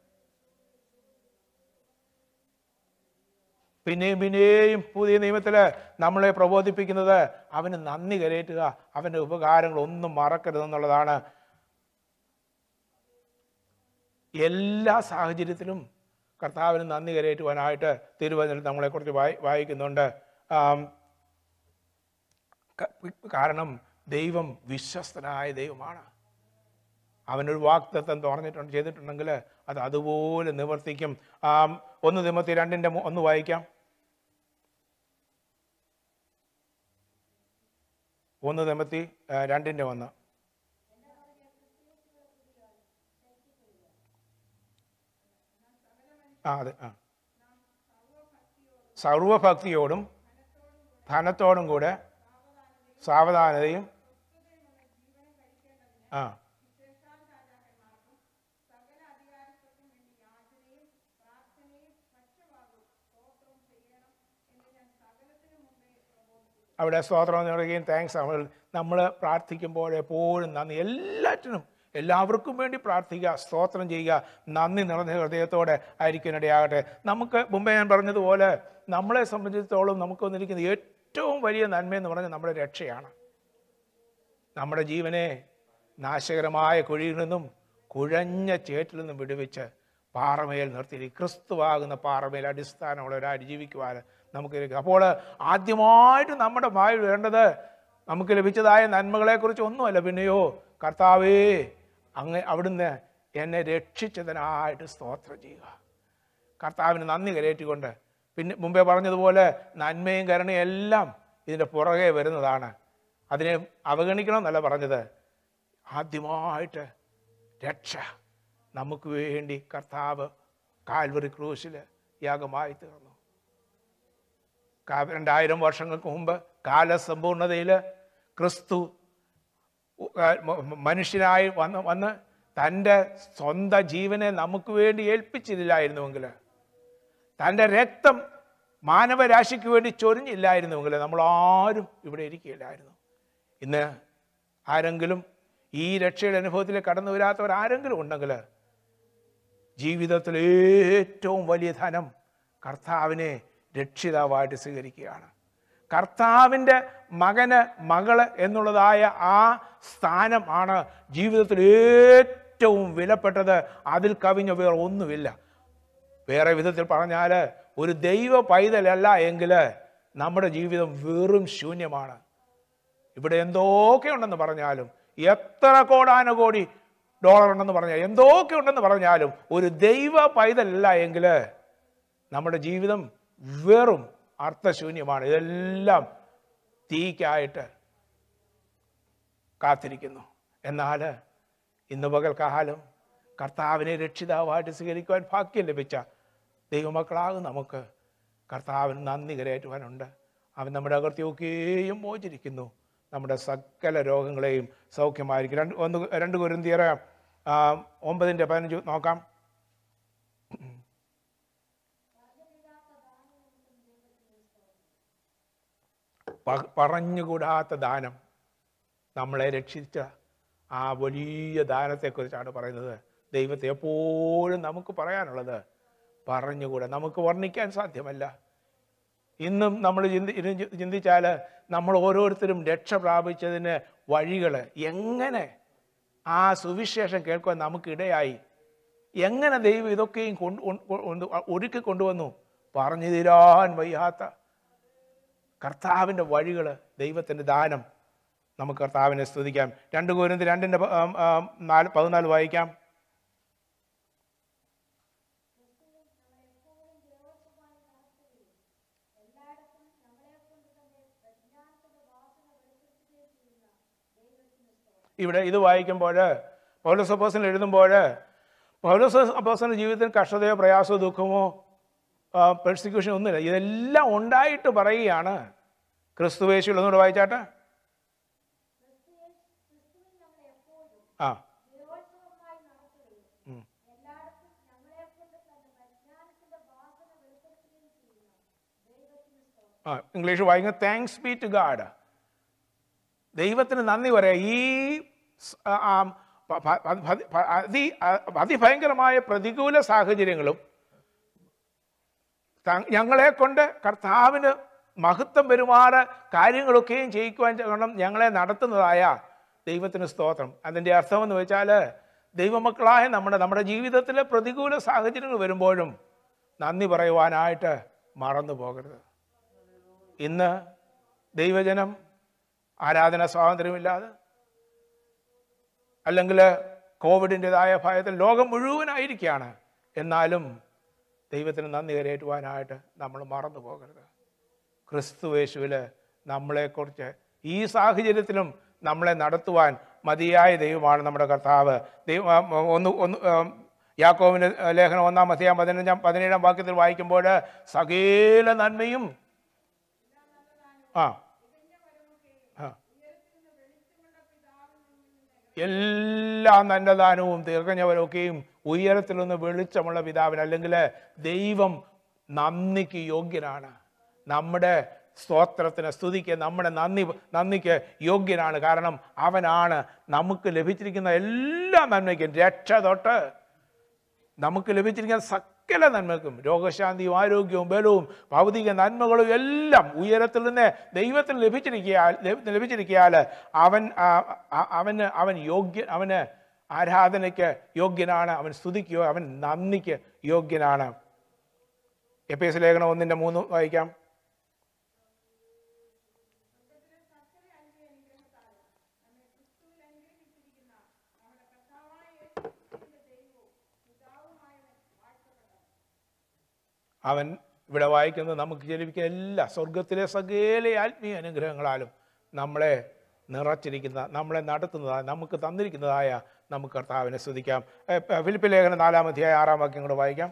പിന്നെയും പിന്നെയും പുതിയ നിയമത്തിൽ നമ്മളെ പ്രബോധിപ്പിക്കുന്നത് അവന് നന്ദി കരയറ്റുക അവൻ്റെ ഉപകാരങ്ങൾ ഒന്നും മറക്കരുതെന്നുള്ളതാണ് എല്ലാ സാഹചര്യത്തിലും കർത്താവിന് നന്ദി കരയറ്റുവാനായിട്ട് തിരുവചനം നമ്മളെക്കുറിച്ച് വായി വായിക്കുന്നുണ്ട് ആം, ക- കാരണം ദൈവം വിശ്വസ്തനായ ദൈവമാണ് അവനൊരു വാക്തത്വം തുറന്നിട്ടുണ്ട് ചെയ്തിട്ടുണ്ടെങ്കിൽ അത് അതുപോലെ നിവർത്തിക്കും ആം, ഒന്ന് തിമത്തി രണ്ടിൻ്റെ മു- ഒന്ന് വായിക്കാം ഒന്ന് തിമത്തി ആ, രണ്ടിൻ്റെ ഒന്ന് ആ അതെ ആ സർവഭക്തിയോടും ധനത്തോടും കൂടെ സാവധാനതയും ആ അവിടെ സ്തോത്രം എന്ന് പറയുകയും താങ്ക്സ് നമ്മൾ പ്രാർത്ഥിക്കുമ്പോൾ എപ്പോഴും നന്ദി എല്ലാറ്റിനും എല്ലാവർക്കും വേണ്ടി പ്രാർത്ഥിക്കുക സ്തോത്രം ചെയ്യുക നന്ദി നിറഞ്ഞ ഹൃദയത്തോടെ ആയിരിക്കാനിടയാകട്ടെ നമുക്ക് മുമ്പേ ഞാൻ പറഞ്ഞതുപോലെ നമ്മളെ സംബന്ധിച്ചിടത്തോളം നമുക്ക് വന്നിരിക്കുന്ന ഏറ്റവും വലിയ നന്മയെന്ന് പറഞ്ഞാൽ നമ്മുടെ രക്ഷയാണ് നമ്മുടെ ജീവനെ നാശകരമായ കുഴിയിൽ നിന്നും കുഴഞ്ഞ ചേറ്റിൽ നിന്നും വിടുവിച്ച് പാറമേൽ നിർത്തി ക്രിസ്തുവാകുന്ന പാറമേൽ അടിസ്ഥാനമുള്ളവരായി ജീവിക്കുവാൻ നമുക്ക് ഇരിക്കും. അപ്പോൾ ആദ്യമായിട്ട് നമ്മുടെ വായിൽ വേണ്ടത് നമുക്ക് ലഭിച്ചതായ നന്മകളെക്കുറിച്ച് ഒന്നുമല്ല പിന്നെയോ കർത്താവേ അങ്ങ് അവിടുന്ന് എന്നെ രക്ഷിച്ചതിനായിട്ട് സ്തോത്രം ചെയ്യുക കർത്താവിന് നന്ദി കരയേറ്റിക്കൊണ്ട് പിന്നെ മുമ്പേ പറഞ്ഞതുപോലെ നന്മയും കരുണയും എല്ലാം ഇതിൻ്റെ പുറകെ വരുന്നതാണ് അതിനെ അവഗണിക്കണമെന്നല്ല പറഞ്ഞത് ആദ്യമായിട്ട് രക്ഷ നമുക്ക് വേണ്ടി കർത്താവ് കാൽവറി ക്രൂശിൽ യാഗമായി തീർന്നു കാ- രണ്ടായിരം വർഷങ്ങൾക്ക് മുമ്പ് കാലസമ്പൂർണതയിൽ ക്രിസ്തു ഉ- ആ, മ- മ- മനുഷ്യനായി വന്ന് വന്ന് തൻ്റെ സ്വന്തം ജീവനെ നമുക്ക് വേണ്ടി ഏൽപ്പിച്ചില്ലായിരുന്നുവെങ്കിൽ തൻ്റെ രക്തം മാനവരാശിക്ക് വേണ്ടി ചൊരിഞ്ഞില്ലായിരുന്നുവെങ്കിൽ നമ്മൾ ആരും ഇവിടെ ഇരിക്കുകയില്ലായിരുന്നു ഇന്ന് ആരെങ്കിലും ഈ രക്ഷയുടെ അനുഭവത്തിൽ കടന്നു വരാത്തവർ ആരെങ്കിലും ഉണ്ടെങ്കിൽ ജീവിതത്തിൽ ഏറ്റവും വലിയ ധനം കർത്താവിനെ രക്ഷിതാവായിട്ട് സ്വീകരിക്കുകയാണ് കർത്താവിൻ്റെ മകന് മകള് എന്നുള്ളതായ ആ സ്ഥാനം ആണ് ജീവിതത്തിൽ ഏറ്റവും വിലപ്പെട്ടത് അതിൽ കവിഞ്ഞ വേറെ ഒന്നുമില്ല വേറെ വിധത്തിൽ പറഞ്ഞാൽ ഒരു ദൈവ പൈതലല്ല എങ്കിൽ നമ്മുടെ ജീവിതം വെറും ശൂന്യമാണ് ഇവിടെ എന്തൊക്കെ ഉണ്ടെന്ന് പറഞ്ഞാലും എത്ര കോടാനുകോടി ഡോളർ ഉണ്ടെന്ന് പറഞ്ഞാൽ എന്തൊക്കെ ഉണ്ടെന്ന് പറഞ്ഞാലും ഒരു ദൈവ പൈതലല്ല എങ്കിൽ നമ്മുടെ ജീവിതം വെറും അർത്ഥശൂന്യമാണ് ഇതെല്ലാം തീക്കായിട്ട് കാത്തിരിക്കുന്നു എന്നാൽ ഇന്ന് പകൽക്കാലം കർത്താവിനെ രക്ഷിതാവായിട്ട് സ്വീകരിക്കുവാൻ ഭാഗ്യം ലഭിച്ച ദൈവമക്കളാകും നമുക്ക് കർത്താവിന് നന്ദി കരയേറ്റുവാനുണ്ട് അവൻ നമ്മുടെ അകർത്യമൊക്കെയും മോചിരിക്കുന്നു നമ്മുടെ സകല രോഗങ്ങളെയും സൗഖ്യമായിരിക്കും രണ്ട് ഒന്ന് രണ്ട് കുരുന്തിയറ ഒമ്പതിൻ്റെ പതിനഞ്ച് നോക്കാം പ- പറഞ്ഞുകൂടാത്ത ദാനം നമ്മളെ രക്ഷിച്ച ആ വലിയ ദാനത്തെക്കുറിച്ചാണ് പറയുന്നത് ദൈവത്തെ എപ്പോഴും നമുക്ക് പറയാനുള്ളത് പറഞ്ഞുകൂടാ നമുക്ക് വർണ്ണിക്കാൻ സാധ്യമല്ല ഇന്നും നമ്മൾ ചിന്തി ചിന്തിച്ചാൽ നമ്മൾ ഓരോരുത്തരും രക്ഷ പ്രാപിച്ചതിന് വഴികൾ എങ്ങനെ ആ സുവിശേഷം കേൾക്കുവാൻ നമുക്കിടയായി എങ്ങനെ ദൈവം ഇതൊക്കെയും കൊണ്ട് കൊണ്ട് കൊണ്ട് ഒരുക്കി കൊണ്ടുവന്നു പറഞ്ഞു തീരാൻ വയ്യാത്ത കർത്താവിൻ്റെ വഴികൾ ദൈവത്തിൻ്റെ ദാനം നമുക്ക് കർത്താവിനെ സ്തുതിക്കാം രണ്ട് കോരിന്ത് രണ്ടിൻ്റെ പ- ആം, ആം, നാല് പതിനാല് വായിക്കാം ഇവിടെ ഇത് വായിക്കുമ്പോൾ പൗലോസ് അപ്പോസൻ എഴുതുമ്പോൾ പൗലോസ് അപ്പോസൻ്റെ ജീവിതത്തിൽ കഷ്ടതയോ പ്രയാസമോ ദുഃഖമോ പെർസിക്യൂഷൻ ഒന്നുമില്ല ഇതെല്ലാം ഉണ്ടായിട്ട് പറയുകയാണ് ക്രിസ്തുവേശുകൾ ഒന്നുകൂടെ വായിച്ചാട്ടെ ആ ഉം. ആ ഇംഗ്ലീഷ് വായിക്കുന്ന താങ്ക്സ് ബി ടു ഗാഡ് ദൈവത്തിന് നന്ദി പറയാം ഈ സ്- ആ, ആ, പ- പ- പ- പ- പ- അതി അ- അതിഭയങ്കരമായ പ്രതികൂല സാഹചര്യങ്ങളും ത- ഞങ്ങളെ കൊണ്ട് കർത്താവിന് മഹത്വം പെരുമാറ് കാര്യങ്ങളൊക്കെയും ചെയ്യിക്കുവാൻ കാരണം ഞങ്ങളെ നടത്തുന്നതായ ദൈവത്തിന് സ്തോത്രം അതിൻ്റെ അർത്ഥമെന്ന് വെച്ചാൽ ദൈവമക്കളായ നമ്മുടെ നമ്മുടെ ജീവിതത്തിലെ പ്രതികൂല സാഹചര്യങ്ങൾ വരുമ്പോഴും നന്ദി പറയുവാനായിട്ട് മറന്നു പോകരുത് ഇന്ന് ദൈവജനം ആരാധന സ്വാതന്ത്ര്യമില്ലാതെ അല്ലെങ്കിൽ കോവിഡിൻ്റെതായ ഭയത്തിൽ ലോകം മുഴുവനായിരിക്കുകയാണ് എന്നാലും ദൈവത്തിന് നന്ദി കരയേറ്റുവാനായിട്ട് നമ്മൾ മറന്നു പോകരുത് ക്രിസ്തുവേശുവിൽ നമ്മളെക്കുറിച്ച് ഈ സാഹചര്യത്തിലും നമ്മളെ നടത്തുവാൻ മതിയായ ദൈവമാണ് നമ്മുടെ കർത്താവ് ദൈവം ആ, ഒന്ന് ഒന്ന് ആ, യാക്കോവിൻ്റെ ലേഖനം ഒന്നാം അധ്യായം പതിനഞ്ചാം പതിനേഴാം വാക്യത്തിൽ വായിക്കുമ്പോൾ സകല നന്മയും ആ ആ എല്ലാ നല്ല ദാനവും തീർക്കഞ്ഞവരൊക്കെയും ഉയരത്തിൽ നിന്ന് വെളിച്ചമുള്ള പിതാവിന് അല്ലെങ്കിൽ ദൈവം നന്ദിക്ക് യോഗ്യനാണ് നമ്മുടെ സ്തോത്രത്തിന് സ്തുതിക്ക് നമ്മുടെ നന്ദി നന്ദിക്ക് യോഗ്യനാണ് കാരണം അവനാണ് നമുക്ക് ലഭിച്ചിരിക്കുന്ന എല്ലാ നന്മയ്ക്കും രക്ഷ തൊട്ട് നമുക്ക് ലഭിച്ചിരിക്കുന്ന സകല നന്മക്കും രോഗശാന്തിയും ആരോഗ്യവും ബലവും ഭൗതിക നന്മകളും എല്ലാം ഉയരത്തിൽ നിന്ന് ദൈവത്തിൽ ലഭിച്ചിരിക്കയാൽ ദൈവത്തിന് ലഭിച്ചിരിക്കയാൽ അവൻ ആ- ആ- അവന് അവൻ യോഗ്യ അവന് ആരാധനയ്ക്ക് യോഗ്യനാണ് അവൻ സ്തുതിക്കുകയോ അവൻ നന്ദിക്ക് യോഗ്യനാണ് എഫ് എസ് ലേഖനം ഒന്നിൻ്റെ മൂന്ന് വായിക്കാം അവൻ ഇവിടെ വായിക്കുന്നത് നമുക്ക് ജനിപ്പിക്കുന്ന എല്ലാ സ്വർഗത്തിലെ സകല ആത്മീയ അനുഗ്രഹങ്ങളാലും നമ്മളെ നിറച്ചിരിക്കുന്ന നമ്മളെ നടത്തുന്നതായ നമുക്ക് തന്നിരിക്കുന്നതായ നമുക്ക് കർത്താവിനെ സ്തുതിക്കാം ഏ, പ- ഫിലിപ്പ് ലേഖനം നാലാമധ്യായ ആറാം വാക്യം കൂടെ വായിക്കാം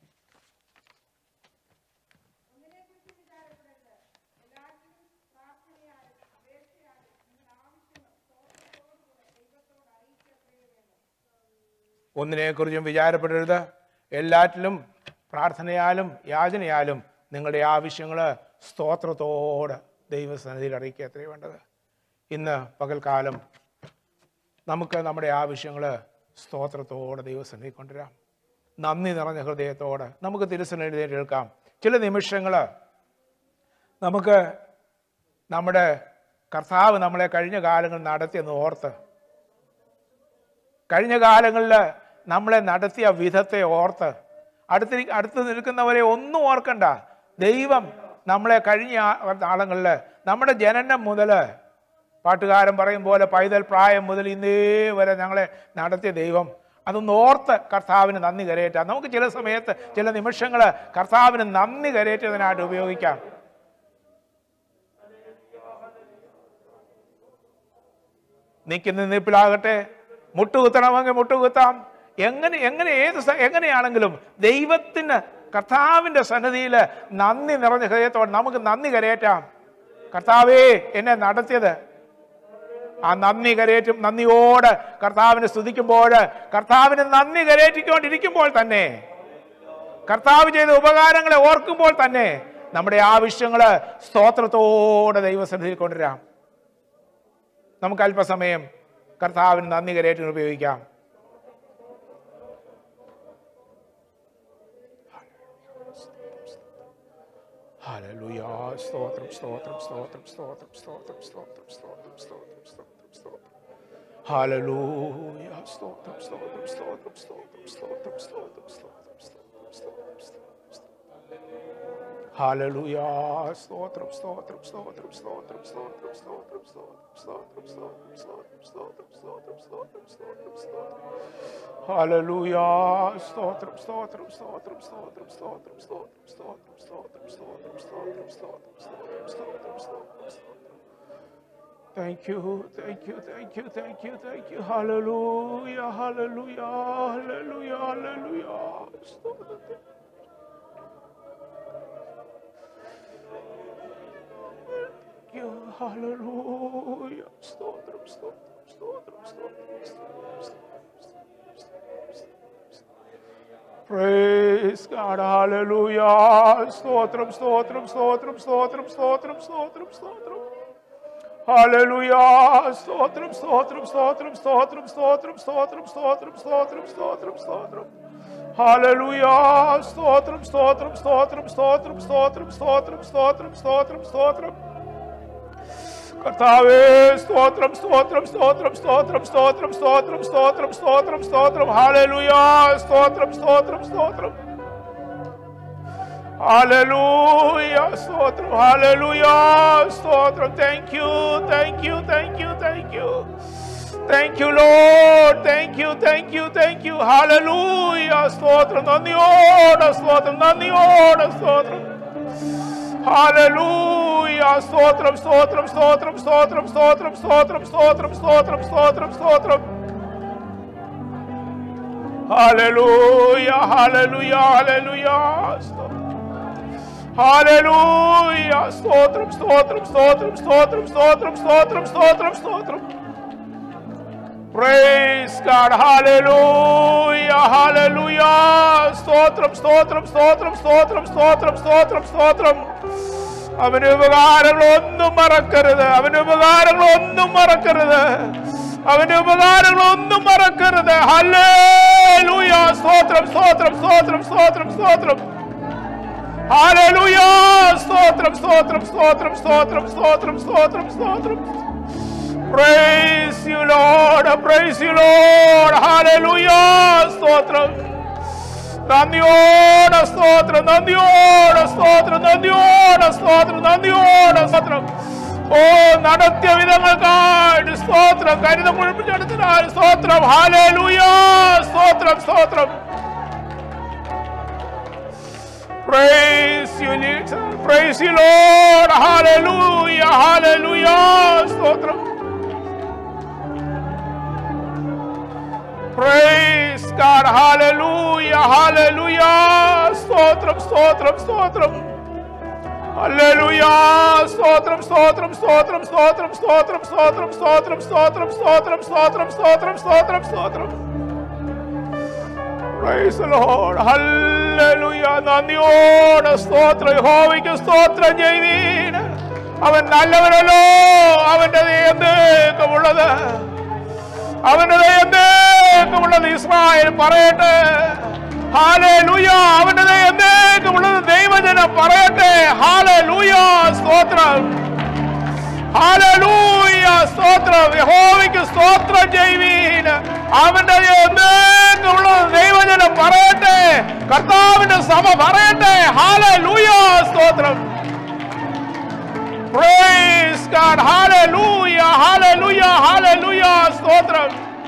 ഒന്നിനെക്കുറിച്ചും വിചാരപ്പെടരുത് എല്ലാറ്റിലും പ്രാർത്ഥനയാലും യാചനയാലും നിങ്ങളുടെ ആവശ്യങ്ങൾ സ്തോത്രത്തോടെ ദൈവസന്നിധിയിൽ അറിയിക്കുക എത്രയും വേണ്ടത് ഇന്ന് പകൽക്കാലം നമുക്ക് നമ്മുടെ ആവശ്യങ്ങൾ സ്തോത്രത്തോടെ ദൈവസന്നിധി കൊണ്ടുവരാം നന്ദി നിറഞ്ഞ ഹൃദയത്തോടെ നമുക്ക് തിരുസന്നിധി കേൾക്കാം ചില നിമിഷങ്ങൾ നമുക്ക് നമ്മുടെ കർത്താവ് നമ്മളെ കഴിഞ്ഞ കാലങ്ങൾ നടത്തിയെന്ന് ഓർത്ത് കഴിഞ്ഞ കാലങ്ങളിൽ നമ്മളെ നടത്തിയ വിധത്തെ ഓർത്ത് അടുത്തി അടുത്ത് നിൽക്കുന്നവരെ ഒന്നും ഓർക്കണ്ട ദൈവം നമ്മളെ കഴിഞ്ഞ നാളങ്ങളിൽ നമ്മുടെ ജനനം മുതൽ പാട്ടുകാരൻ പറയും പോലെ പൈതൽ പ്രായം മുതൽ ഇന്നേ വരെ ഞങ്ങളെ നടത്തിയ ദൈവം അതൊന്ന് ഓർത്ത് കർത്താവിന് നന്ദി കരയേറ്റാം നമുക്ക് ചില സമയത്ത് ചില നിമിഷങ്ങൾ കർത്താവിന് നന്ദി കരയേറ്റതിനായിട്ട് ഉപയോഗിക്കാം നിൽക്കുന്ന നിപ്പിലാകട്ടെ മുട്ടുകുത്തണമെങ്കിൽ മുട്ടുകുത്താം എങ്ങനെ എങ്ങനെ ഏത് സ- എങ്ങനെയാണെങ്കിലും ദൈവത്തിന് കർത്താവിൻ്റെ സന്നദ്ധിയിൽ നന്ദി നിറഞ്ഞ ഹൃദയത്തോടെ നമുക്ക് നന്ദി കരയേറ്റാം കർത്താവേ എന്നെ നടത്തിയത് ആ നന്ദി കരയേറ്റും നന്ദിയോട് കർത്താവിനെ സ്തുതിക്കുമ്പോൾ കർത്താവിന് നന്ദി കരയേറ്റിക്കൊണ്ടിരിക്കുമ്പോൾ തന്നെ കർത്താവ് ചെയ്ത ഉപകാരങ്ങളെ ഓർക്കുമ്പോൾ തന്നെ നമ്മുടെ ആവശ്യങ്ങൾ സ്തോത്രത്തോടെ ദൈവസന്നിധിയിൽ കൊണ്ടുവരാം നമുക്ക് അല്പസമയം കർത്താവിന് നന്ദി കരയേറ്റിന് ഉപയോഗിക്കാം ഹല്ലേലൂയ സ്തോത്രം സ്തോത്രം സ്തോത്രം സ്തോത്രം സ്തോത്രം സ്തോത്രം സ്തോത്രം സ്തോത്രം സ്തോത്രം സ്തോത്രം ഹല്ലേലൂയ സ്തോത്രം സ്തോത്രം സ്തോത്രം സ്തോത്രം സ്തോത്രം സ്തോത്രം സ്തോത്രം സ്തോത്രം സ്തോത്രം സ്തോത്രം ഹല്ലേലൂയ സ്തോത്രം സ്തോത്രം സ്തോത്രം സ്തോത്രം സ്തോത്രം സ്തോത്രം സ്തോത്രം സ്തോത്രം സ്തോത്രം സ്തോത്രം സ്തോത്രം സ്തോത്രം സ്തോത്രം സ്തോത്രം ഹല്ലേലൂയ സ്തോത്രം സ്തോത്രം സ്തോത്രം സ്തോത്രം സ്തോത്രം സ്തോത്രം സ്തോത്രം സ്തോത്രം സ്തോത്രം സ്തോത്രം സ്തോത്രം സ്തോത്രം സ്തോത്രം സ്തോത്രം സ്തോത്രം Thank you, thank you, thank you, thank you, thank you. Hallelujah, hallelujah, hallelujah, hallelujah. സ്തോത്രം. you. Hallelujah. Stotram, stotram, stotram, stotram, stotram, stotram, stotram. Praise God. Hallelujah. Stotram, stotram, stotram, stotram, stotram, stotram, stotram. Hallelujah. Stotram, stotram, stotram, stotram, stotram, stotram, stotram, stotram, stotram, stotram. Hallelujah. Stotram, stotram, stotram, stotram, stotram, stotram, stotram, stotram, stotram. കർത്താവേ സ്തോത്രം സ്തോത്രം സ്തോത്രം സ്തോത്രം സ്തോത്രം സ്തോത്രം സ്തോത്രം സ്തോത്രം സ്തോത്രം ഹാലലുയാ സ്തോത്രം സ്തോത്രം സ്തോത്രം ഹാലലൂയ സ്തോത്രം ഹാലലുയാ സ്തോത്രം thank you thank you thank you thank you thank you lord thank you thank you thank you ഹാലലൂയ സ്തോത്രം നന്ദിയോടെ സ്തോത്രം നന്ദിയോടെ സ്തോത്രം Hallelujah. Stotram, stotram, stotram, stotram, stotram, stotram, stotram, stotram, stotram, stotram. Hallelujah, hallelujah, hallelujah. Stotram. Hallelujah. Stotram, stotram, stotram, stotram, stotram, stotram, stotram, stotram. Praise God. Hallelujah. Hallelujah. Stotram, stotram, stotram, stotram, stotram, stotram, stotram. അവന്റെ ഉപകാരങ്ങൾ ഒന്നും മറക്കരുത് അവന്റെ ഉപകാരങ്ങൾ ഒന്നും മറക്കരുത് അവന്റെ ഉപകാരങ്ങൾ ഒന്നും മറക്കരുത് ഹല്ലേലൂയ സ്തോത്രം സ്തോത്രം സ്തോത്രം സ്തോത്രം സ്തോത്രം ഹല്ലേലൂയ സ്തോത്രം സ്തോത്രം സ്തോത്രം സ്തോത്രം സ്തോത്രം സ്തോത്രം സ്തോത്രം Praise you, Lord. Praise you, Lord. Hallelujah. സ്തോത്രം നന്ദിയോടെ സ്തോത്രം നന്ദിയോടെ സ്തോത്രം നന്ദിയോടെ സ്തോത്രം നന്ദിയോടെ സ്തോത്രം ഓ നടത്തിയ വിധങ്ങൾക്കായിട്ട് സ്തോത്രം കരുതം കുഴിപ്പിച്ചെടുത്തതിനാൽ സ്തോത്രം ഹാലേലൂയ സ്തോത്രം സ്തോത്രം Praise you, Jesus. Praise you, Lord. Hallelujah. Hallelujah. സ്തോത്രം Praise God. Hallelujah. Hallelujah. സ്തോത്രം സ്തോത്രം സ്തോത്രം Hallelujah. സ്തോത്രം സ്തോത്രം സ്തോത്രം സ്തോത്രം സ്തോത്രം സ്തോത്രം സ്തോത്രം സ്തോത്രം സ്തോത്രം സ്തോത്രം സ്തോത്രം സ്തോത്രം സ്തോത്രം Praise the Lord. Hallelujah. നന്ദിയോടെ സ്തോത്രം യഹോവയ്ക്ക് സ്തോത്രം ചെയ്യുവീൻ അവൻ നല്ലവനല്ലോ അവന്റെ എന്നേക്കുമുള്ളത് അവന്റെ എന്നേക്കുമുള്ളത് ഇസ്രായേൽ പറയട്ടെ ഹാലൂയ അവന്റെ എന്നേക്കുമുള്ളത് ദൈവജനം പറയട്ടെ ഹാലൂയ സ്തോത്രം ഹാലൂയ സ്തോത്രം യഹോവയ്ക്ക് സ്തോത്രം ചെയ്യുവീൻ അവന്റെ എന്നേക്കുമുള്ളത് ദൈവജനം പറയട്ടെ കർത്താവിന്റെ സഭ പറയട്ടെ ഹാലൂയ സ്തോത്രം Praise God. Hallelujah. Hallelujah. Hallelujah. സ്തോത്രം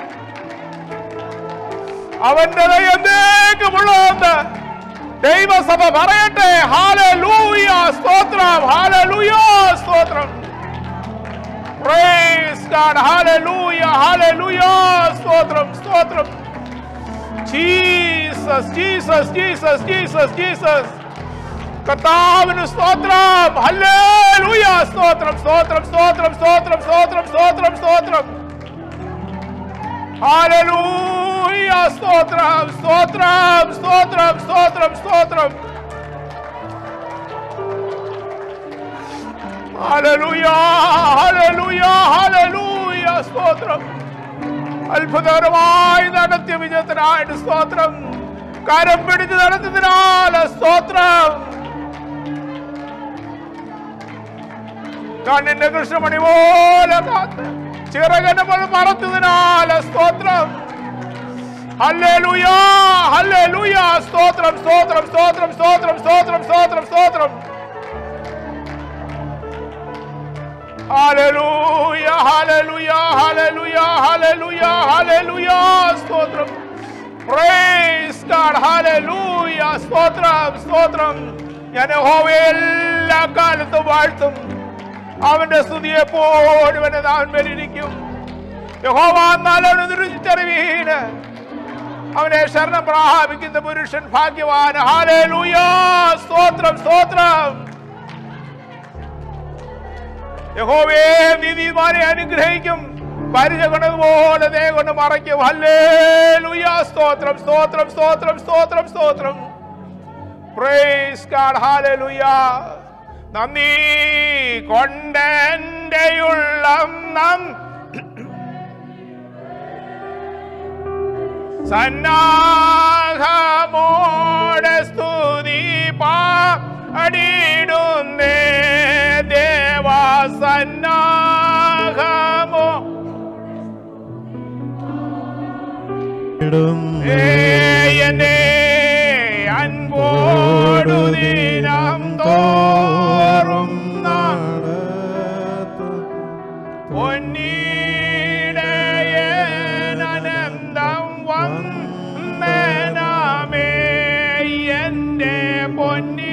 അവന്റെ എന്നേക്കുമുള്ളതെന്ന് ദൈവസഭ പറയട്ടെ ഹാലലൂയ സ്തോത്രം ഹാലലൂയ സ്തോത്രം Praise God. Hallelujah. Hallelujah. സ്തോത്രം സ്തോത്രം Jesus Jesus Jesus Jesus Jesus കർത്താവിന് സ്തോത്രം ഹല്ലേലൂയ സ്തോത്രം സ്തോത്രം സ്തോത്രം സ്തോത്രം സ്തോത്രം സ്തോത്രം സ്തോത്രം ഹല്ലേലൂയ സ്തോത്രം സ്തോത്രം സ്തോത്രം സ്തോത്രം സ്തോത്രം ഹല്ലേലൂയ ഹല്ലേലൂയ ഹല്ലേലൂയ സ്തോത്രം അത്ഭുതകരമായി നടത്തിയ വിജയത്തിനായിട്ട് സ്തോത്രം കരം പിടിച്ച് നടത്തുന്നതിനാൽ സ്തോത്രം കണ്ണിന്റെ കൃഷ്ണമണി പോലെ കാത്ത് ചിറകനെ പോലെ മറത്തതിനാൽ സ്തോത്രം ഹല്ലേലൂയാ ഹല്ലേലൂയാ സ്തോത്രം സ്തോത്രം സ്തോത്രം സ്തോത്രം സ്തോത്രം സ്തോത്രം സ്തോത്രം ഹല്ലേലൂയ ഹല്ലേലൂയ ഹല്ലേലൂയ ഹല്ലേലൂയ ഹല്ലേലൂയ സ്തോത്രം പ്രൈസ് ഗോഡ് ഹല്ലേലൂയ സ്തോത്രം സ്തോത്രം ഞാൻ യഹോവയെ എല്ലാ കാലത്തും വാഴ്ത്തും അവന്റെ സ്തുതി എപ്പോഴും എന്റെ നാവിന്മേലിരിക്കും യഹോവ എന്നാലും രുചിച്ചറിവീന് അവനെ ശരണം പ്രാപിക്കുന്ന പുരുഷൻ ഭാഗ്യവാൻ ഹാലേലൂയ സ്തോത്രം സ്തോത്രം യഹോവേ നീതിമാരെ അനുഗ്രഹിക്കും പരിചകൊണ്ടതുപോലെ ദേ കൊണ്ട് മറയ്ക്കും ഹല്ലേലൂയ സ്തോത്രം സ്തോത്രം സ്തോത്രം സ്തോത്രം സ്തോത്രം പ്രൈസ് ഗാഡ് ഹല്ലേലൂയ നന്ദി കൊണ്ടെന്റെ ഉള്ളം നം സന്നാഹമോടെ സ്തുതി പാടിടുന്നേ ദേവ സന്നാഹമോ എന്നെ അൻപോടു ദിനം തോറും പൊന്നീടയനന്തം വന്നനാമേ എന്റെ പൊന്നി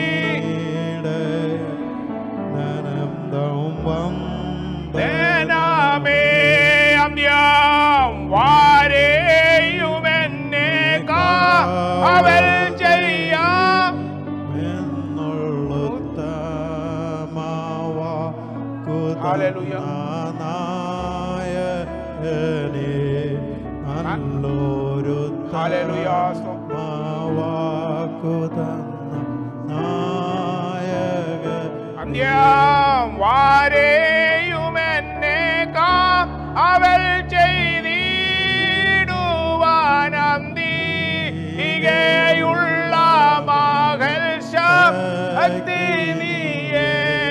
ദേനാമേ അമ്യം വാരേയുമെന്നെ കാവൽ ചെയ്യാം ഹല്ലേലൂയ. ഹല്ലേലൂയ. അന്ത്യം വാരെയും എന്നെ കാ അവൾ ചെയ്തിടുവാൻ അന്തികയുള്ള മകൾ ശക്തി നീയേ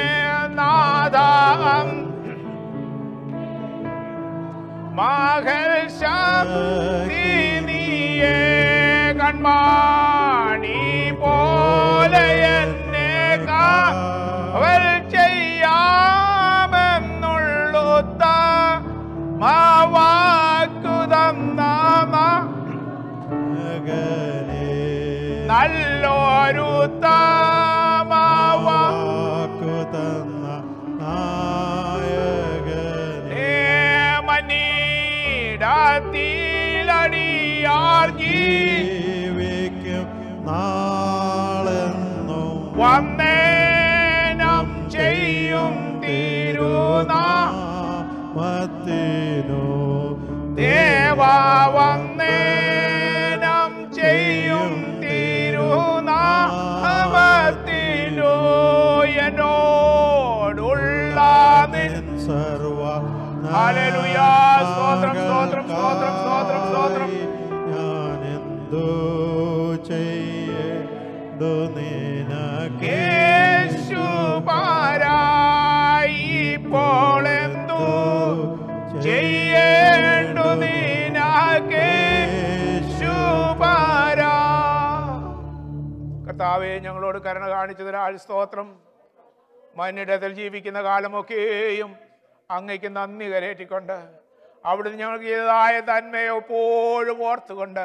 നാദം മകൾ ശക്തി നീയേ കൺമാണി പോലെ എന്നെ കാവൽ ചെയ്യാമെന്നുള്ളുത്ത മാവാക്കുതം നാമ നല്ലൊരു താമാവാ വാക്കുതന്ന നായകനെ മനീടത്തിലടിയാർ ജീവിക്കും നാളെന്നും വന്നേനം ചെയ്യും തിരുനാ മത്തിനോ ദേവ വന്നേനം ചെയ്യും തിരുനാമത്തിനോ എന്നോടുള്ള നിൻ സർവ ഹല്ലേലൂയ. സ്തോത്രം, സ്തോത്രം, സ്തോത്രം, സ്തോത്രം, സ്തോത്രം. ഞാൻ എന്തോ ചെയ്യേണ്ടു നിനക്ക് യേശു പാരായി ഇപ്പോൾ എന്തു ചെയ്യേണ്ടു നിനക്ക് യേശു പാരാ കർത്താവെ ഞങ്ങളോട് കരുണ കാണിച്ചതിനാൽ സ്തോത്രം മണ്ണിടത്തിൽ ജീവിക്കുന്ന കാലമൊക്കെയും അങ്ങയ്ക്ക് നന്ദി കരേറ്റിക്കൊണ്ട് അവിടുന്ന് ഞങ്ങൾക്ക് ചെയ്തതായ തന്മയെ എപ്പോഴും ഓർത്തുകൊണ്ട്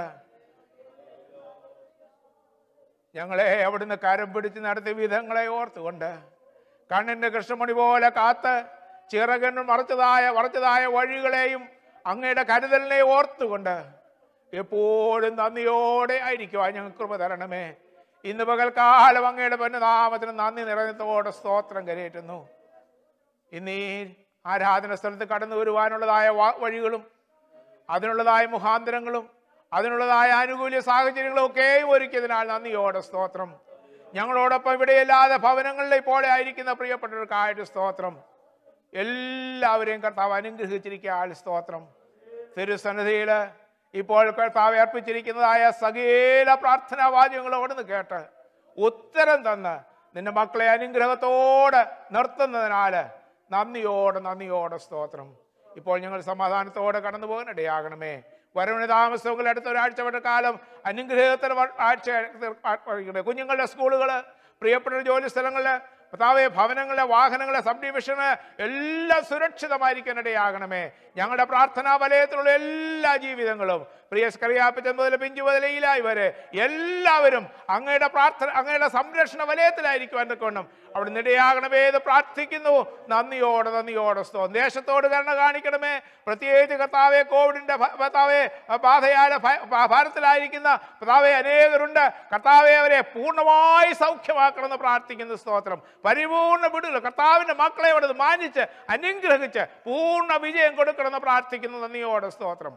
ഞങ്ങളെ അവിടുന്ന് കരം പിടിച്ച് നടത്തിയ വിധങ്ങളെ ഓർത്തുകൊണ്ട് കണ്ണിന്റെ കൃഷ്ണമണി പോലെ കാത്ത് ചിറകൻ മറച്ചതായ മറച്ചതായ വഴികളെയും അങ്ങയുടെ കരുതലിനെ ഓർത്തുകൊണ്ട് എപ്പോഴും നന്ദിയോടെ ആയിരിക്കുവാൻ ഞങ്ങൾക്ക് കൃപ തരണമേ ഇന്ന് പകൽക്കാലം അങ്ങയുടെ പൊന്നുനാമത്തിന് നന്ദി നിറഞ്ഞത്തോടെ സ്തോത്രം കരയേറ്റുന്നു ഇന്ന് ഈ ആരാധന സ്ഥലത്ത് കടന്നു വരുവാനുള്ളതായ വാ- വഴികളും അതിനുള്ളതായ മുഖാന്തരങ്ങളും അതിനുള്ളതായ ആനുകൂല്യ സാഹചര്യങ്ങളും ഒക്കെ ഒരുക്കിയതിനാൽ നന്ദിയോടെ സ്തോത്രം ഞങ്ങളോടൊപ്പം ഇവിടെയല്ലാതെ ഭവനങ്ങളിൽ പോലെ ആയിരിക്കുന്ന പ്രിയപ്പെട്ടവർക്കായിട്ട് സ്തോത്രം എല്ലാവരെയും കർത്താവ് അനുഗ്രഹിച്ചിരിക്കാൻ സ്തോത്രം തിരുസന്നിധിയിൽ ഇപ്പോൾ കർത്താവ് അർപ്പിച്ചിരിക്കുന്നതായ സകല പ്രാർത്ഥനാ വാചകങ്ങളും അവിടുന്ന് കേട്ട് ഉത്തരം തന്ന് നിന്റെ മക്കളെ അനുഗ്രഹത്തോടെ നിർത്തുന്നതിനാൽ നന്ദിയോടെ നന്ദിയോടെ സ്തോത്രം ഇപ്പോൾ ഞങ്ങൾ സമാധാനത്തോടെ കടന്നു പോകാൻ ഇടയാകണമേ വരവിന് താമസമെങ്കിൽ അടുത്ത ഒരാഴ്ച വരെ കാലം അനുഗ്രഹത്തിന് വ- ആഴ്ച ആഴ്ച കുഞ്ഞുങ്ങളുടെ സ്കൂളുകൾ പ്രിയപ്പെട്ട ജോലി സ്ഥലങ്ങളിൽ കർത്താവെ ഭവനങ്ങളിലെ വാഹനങ്ങളെ സബ് ഡിവിഷന് എല്ലാം സുരക്ഷിതമായിരിക്കാൻ ഇടയാകണമേ ഞങ്ങളുടെ പ്രാർത്ഥനാ വലയത്തിലുള്ള എല്ലാ ജീവിതങ്ങളും പ്രിയ സ്കറിയാപ്പച്ചൻ മുതൽ പിഞ്ചു മുതൽ ഈലായി വരെ എല്ലാവരും അങ്ങയുടെ പ്രാർത്ഥന അങ്ങയുടെ സംരക്ഷണ വലയത്തിലായിരിക്കുവാൻ കൊണ്ടും അവിടെ ഇടയാകണമേ എന്ന് പ്രാർത്ഥിക്കുന്നു നന്ദിയോടെ നന്ദിയോടെ സ്തോ ദേശത്തോട് കരുണ കാണിക്കണമേ പ്രത്യേകിച്ച് കർത്താവെ കോവിഡിന്റെ ഭ- കർത്താവെ ബാധയായ ഭ- ഭ- ഭാരത്തിലായിരിക്കുന്ന കർത്താവെ അനേകരുണ്ട് കർത്താവെ അവരെ പൂർണ്ണമായി സൗഖ്യമാക്കണമെന്ന് പ്രാർത്ഥിക്കുന്ന സ്തോത്രം പരിപൂർണ്ണ വിടുതൽ കർത്താവിന്റെ മക്കളെ അവിടെ മാനിച്ച് അനുഗ്രഹിച്ച് പൂർണ്ണ വിജയം കൊടുക്കണമെന്ന് പ്രാർത്ഥിക്കുന്നു നന്ദിയോടെ സ്തോത്രം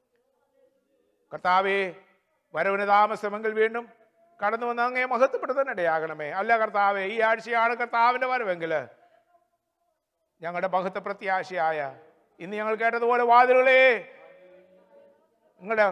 കർത്താവെ വരവിന് താമസമെങ്കിൽ വീണ്ടും കടന്നു വന്ന് അങ്ങേ മഹത്വപ്പെടുത്താനിടയാകണമേ അല്ല കർത്താവെ ഈ ആഴ്ചയാണ് കർത്താവിന്റെ വരവെങ്കിൽ ഞങ്ങളുടെ മഹത്വ പ്രത്യാശയായ ഇന്ന് ഞങ്ങൾ കേട്ടതുപോലെ വാതിലുകളെ നിങ്ങളുടെ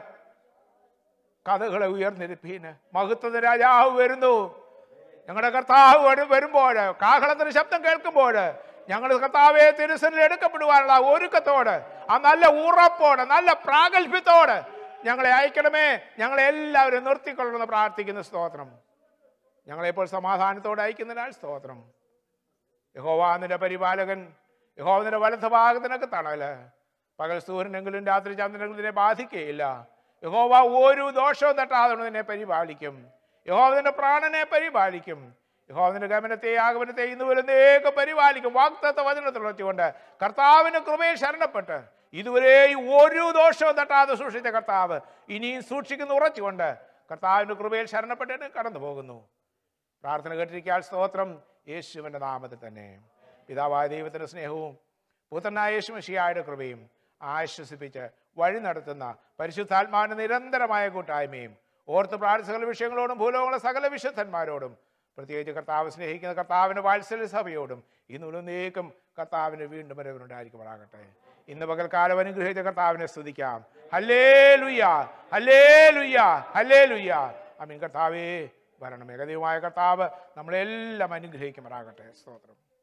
കഥകളെ ഉയർന്നിരിപ്പീന് മഹത്വത്തിന് രാജാവ് വരുന്നു ഞങ്ങളുടെ കർത്താവ് വരു- വരുമ്പോൾ കാഹളത്തിന് ശബ്ദം കേൾക്കുമ്പോൾ ഞങ്ങൾ കർത്താവെ തിരുസനിൽ എടുക്കപ്പെടുവാനുള്ള ആ ഒരുക്കത്തോട് ആ നല്ല ഉറപ്പോടെ നല്ല പ്രാഗൽഭ്യത്തോട് ഞങ്ങളെ അയക്കണമേ ഞങ്ങളെ എല്ലാവരും നിർത്തിക്കൊള്ളണമെന്ന് പ്രാർത്ഥിക്കുന്ന സ്തോത്രം ഞങ്ങളെപ്പോൾ സമാധാനത്തോടെ അയക്കുന്നതിനാൽ സ്തോത്രം യഹോവാന്നിന്റെ പരിപാലകൻ യഹോവന്റെ വലത്ത് ഭാഗത്തിനൊക്കെ തണല് പകൽ സൂര്യനെങ്കിലും രാത്രി ചന്ദ്രനെങ്കിലും ഇതിനെ ബാധിക്കുകയില്ല യഹോവ ഒരു ദോഷവും തട്ടാതെ നിന്നെ പരിപാലിക്കും യഹോവന്റെ പ്രാണനെ പരിപാലിക്കും യഹോവന്റെ ഗമനത്തെ ആഗമനത്തെ ഇന്ന് വരുന്നേക്ക് പരിപാലിക്കും വാക്തത്വ വചനത്തിൽ വെച്ചുകൊണ്ട് കർത്താവിന് കൃപയിൽ ശരണപ്പെട്ട് ഇതുവരെ ഒരു ദോഷവും തട്ടാതെ സൂക്ഷിച്ച കർത്താവ് ഇനിയും സൂക്ഷിക്കുന്ന ഉറച്ചുകൊണ്ട് കർത്താവിന്റെ കൃപയിൽ ശരണപ്പെട്ട് കടന്നു പോകുന്നു പ്രാർത്ഥന കേട്ടിരിക്കാൻ സ്തോത്രം യേശുവിൻ്റെ നാമത്തിൽ തന്നെ പിതാവായ ദൈവത്തിൻ്റെ സ്നേഹവും പുത്രനായ യേശു മിശിഹായുടെ കൃപയും ആശ്വസിപ്പിച്ച് വഴി നടത്തുന്ന പരിശുദ്ധാത്മാവിൻ്റെ നിരന്തരമായ കൂട്ടായ്മയും ഓർത്ത് പ്രാർത്ഥന സകല വിഷയങ്ങളോടും ഭൂലോകങ്ങളെ സകല വിശുദ്ധന്മാരോടും പ്രത്യേകിച്ച് കർത്താവ് സ്നേഹിക്കുന്ന കർത്താവിൻ്റെ വാത്സല്യ സഭയോടും ഇന്നുള്ളേക്കും കർത്താവിന് വീണ്ടും വരവുണ്ടായിരിക്കുമാറാകട്ടെ ഇന്ന് പകൽക്കാലം അനുഗ്രഹിച്ച കർത്താവിനെ സ്തുതിക്കാം ഹല്ലേ ലുയ്യ ഹല്ലേ ലുയ്യ ഹല്ലേ ലുയ്യ അമീൻ കർത്താവേ വരണം ഏകദൈവമായ കർത്താവ് നമ്മളെല്ലാം അനുഗ്രഹിക്കുമാറാകട്ടെ സ്തോത്രം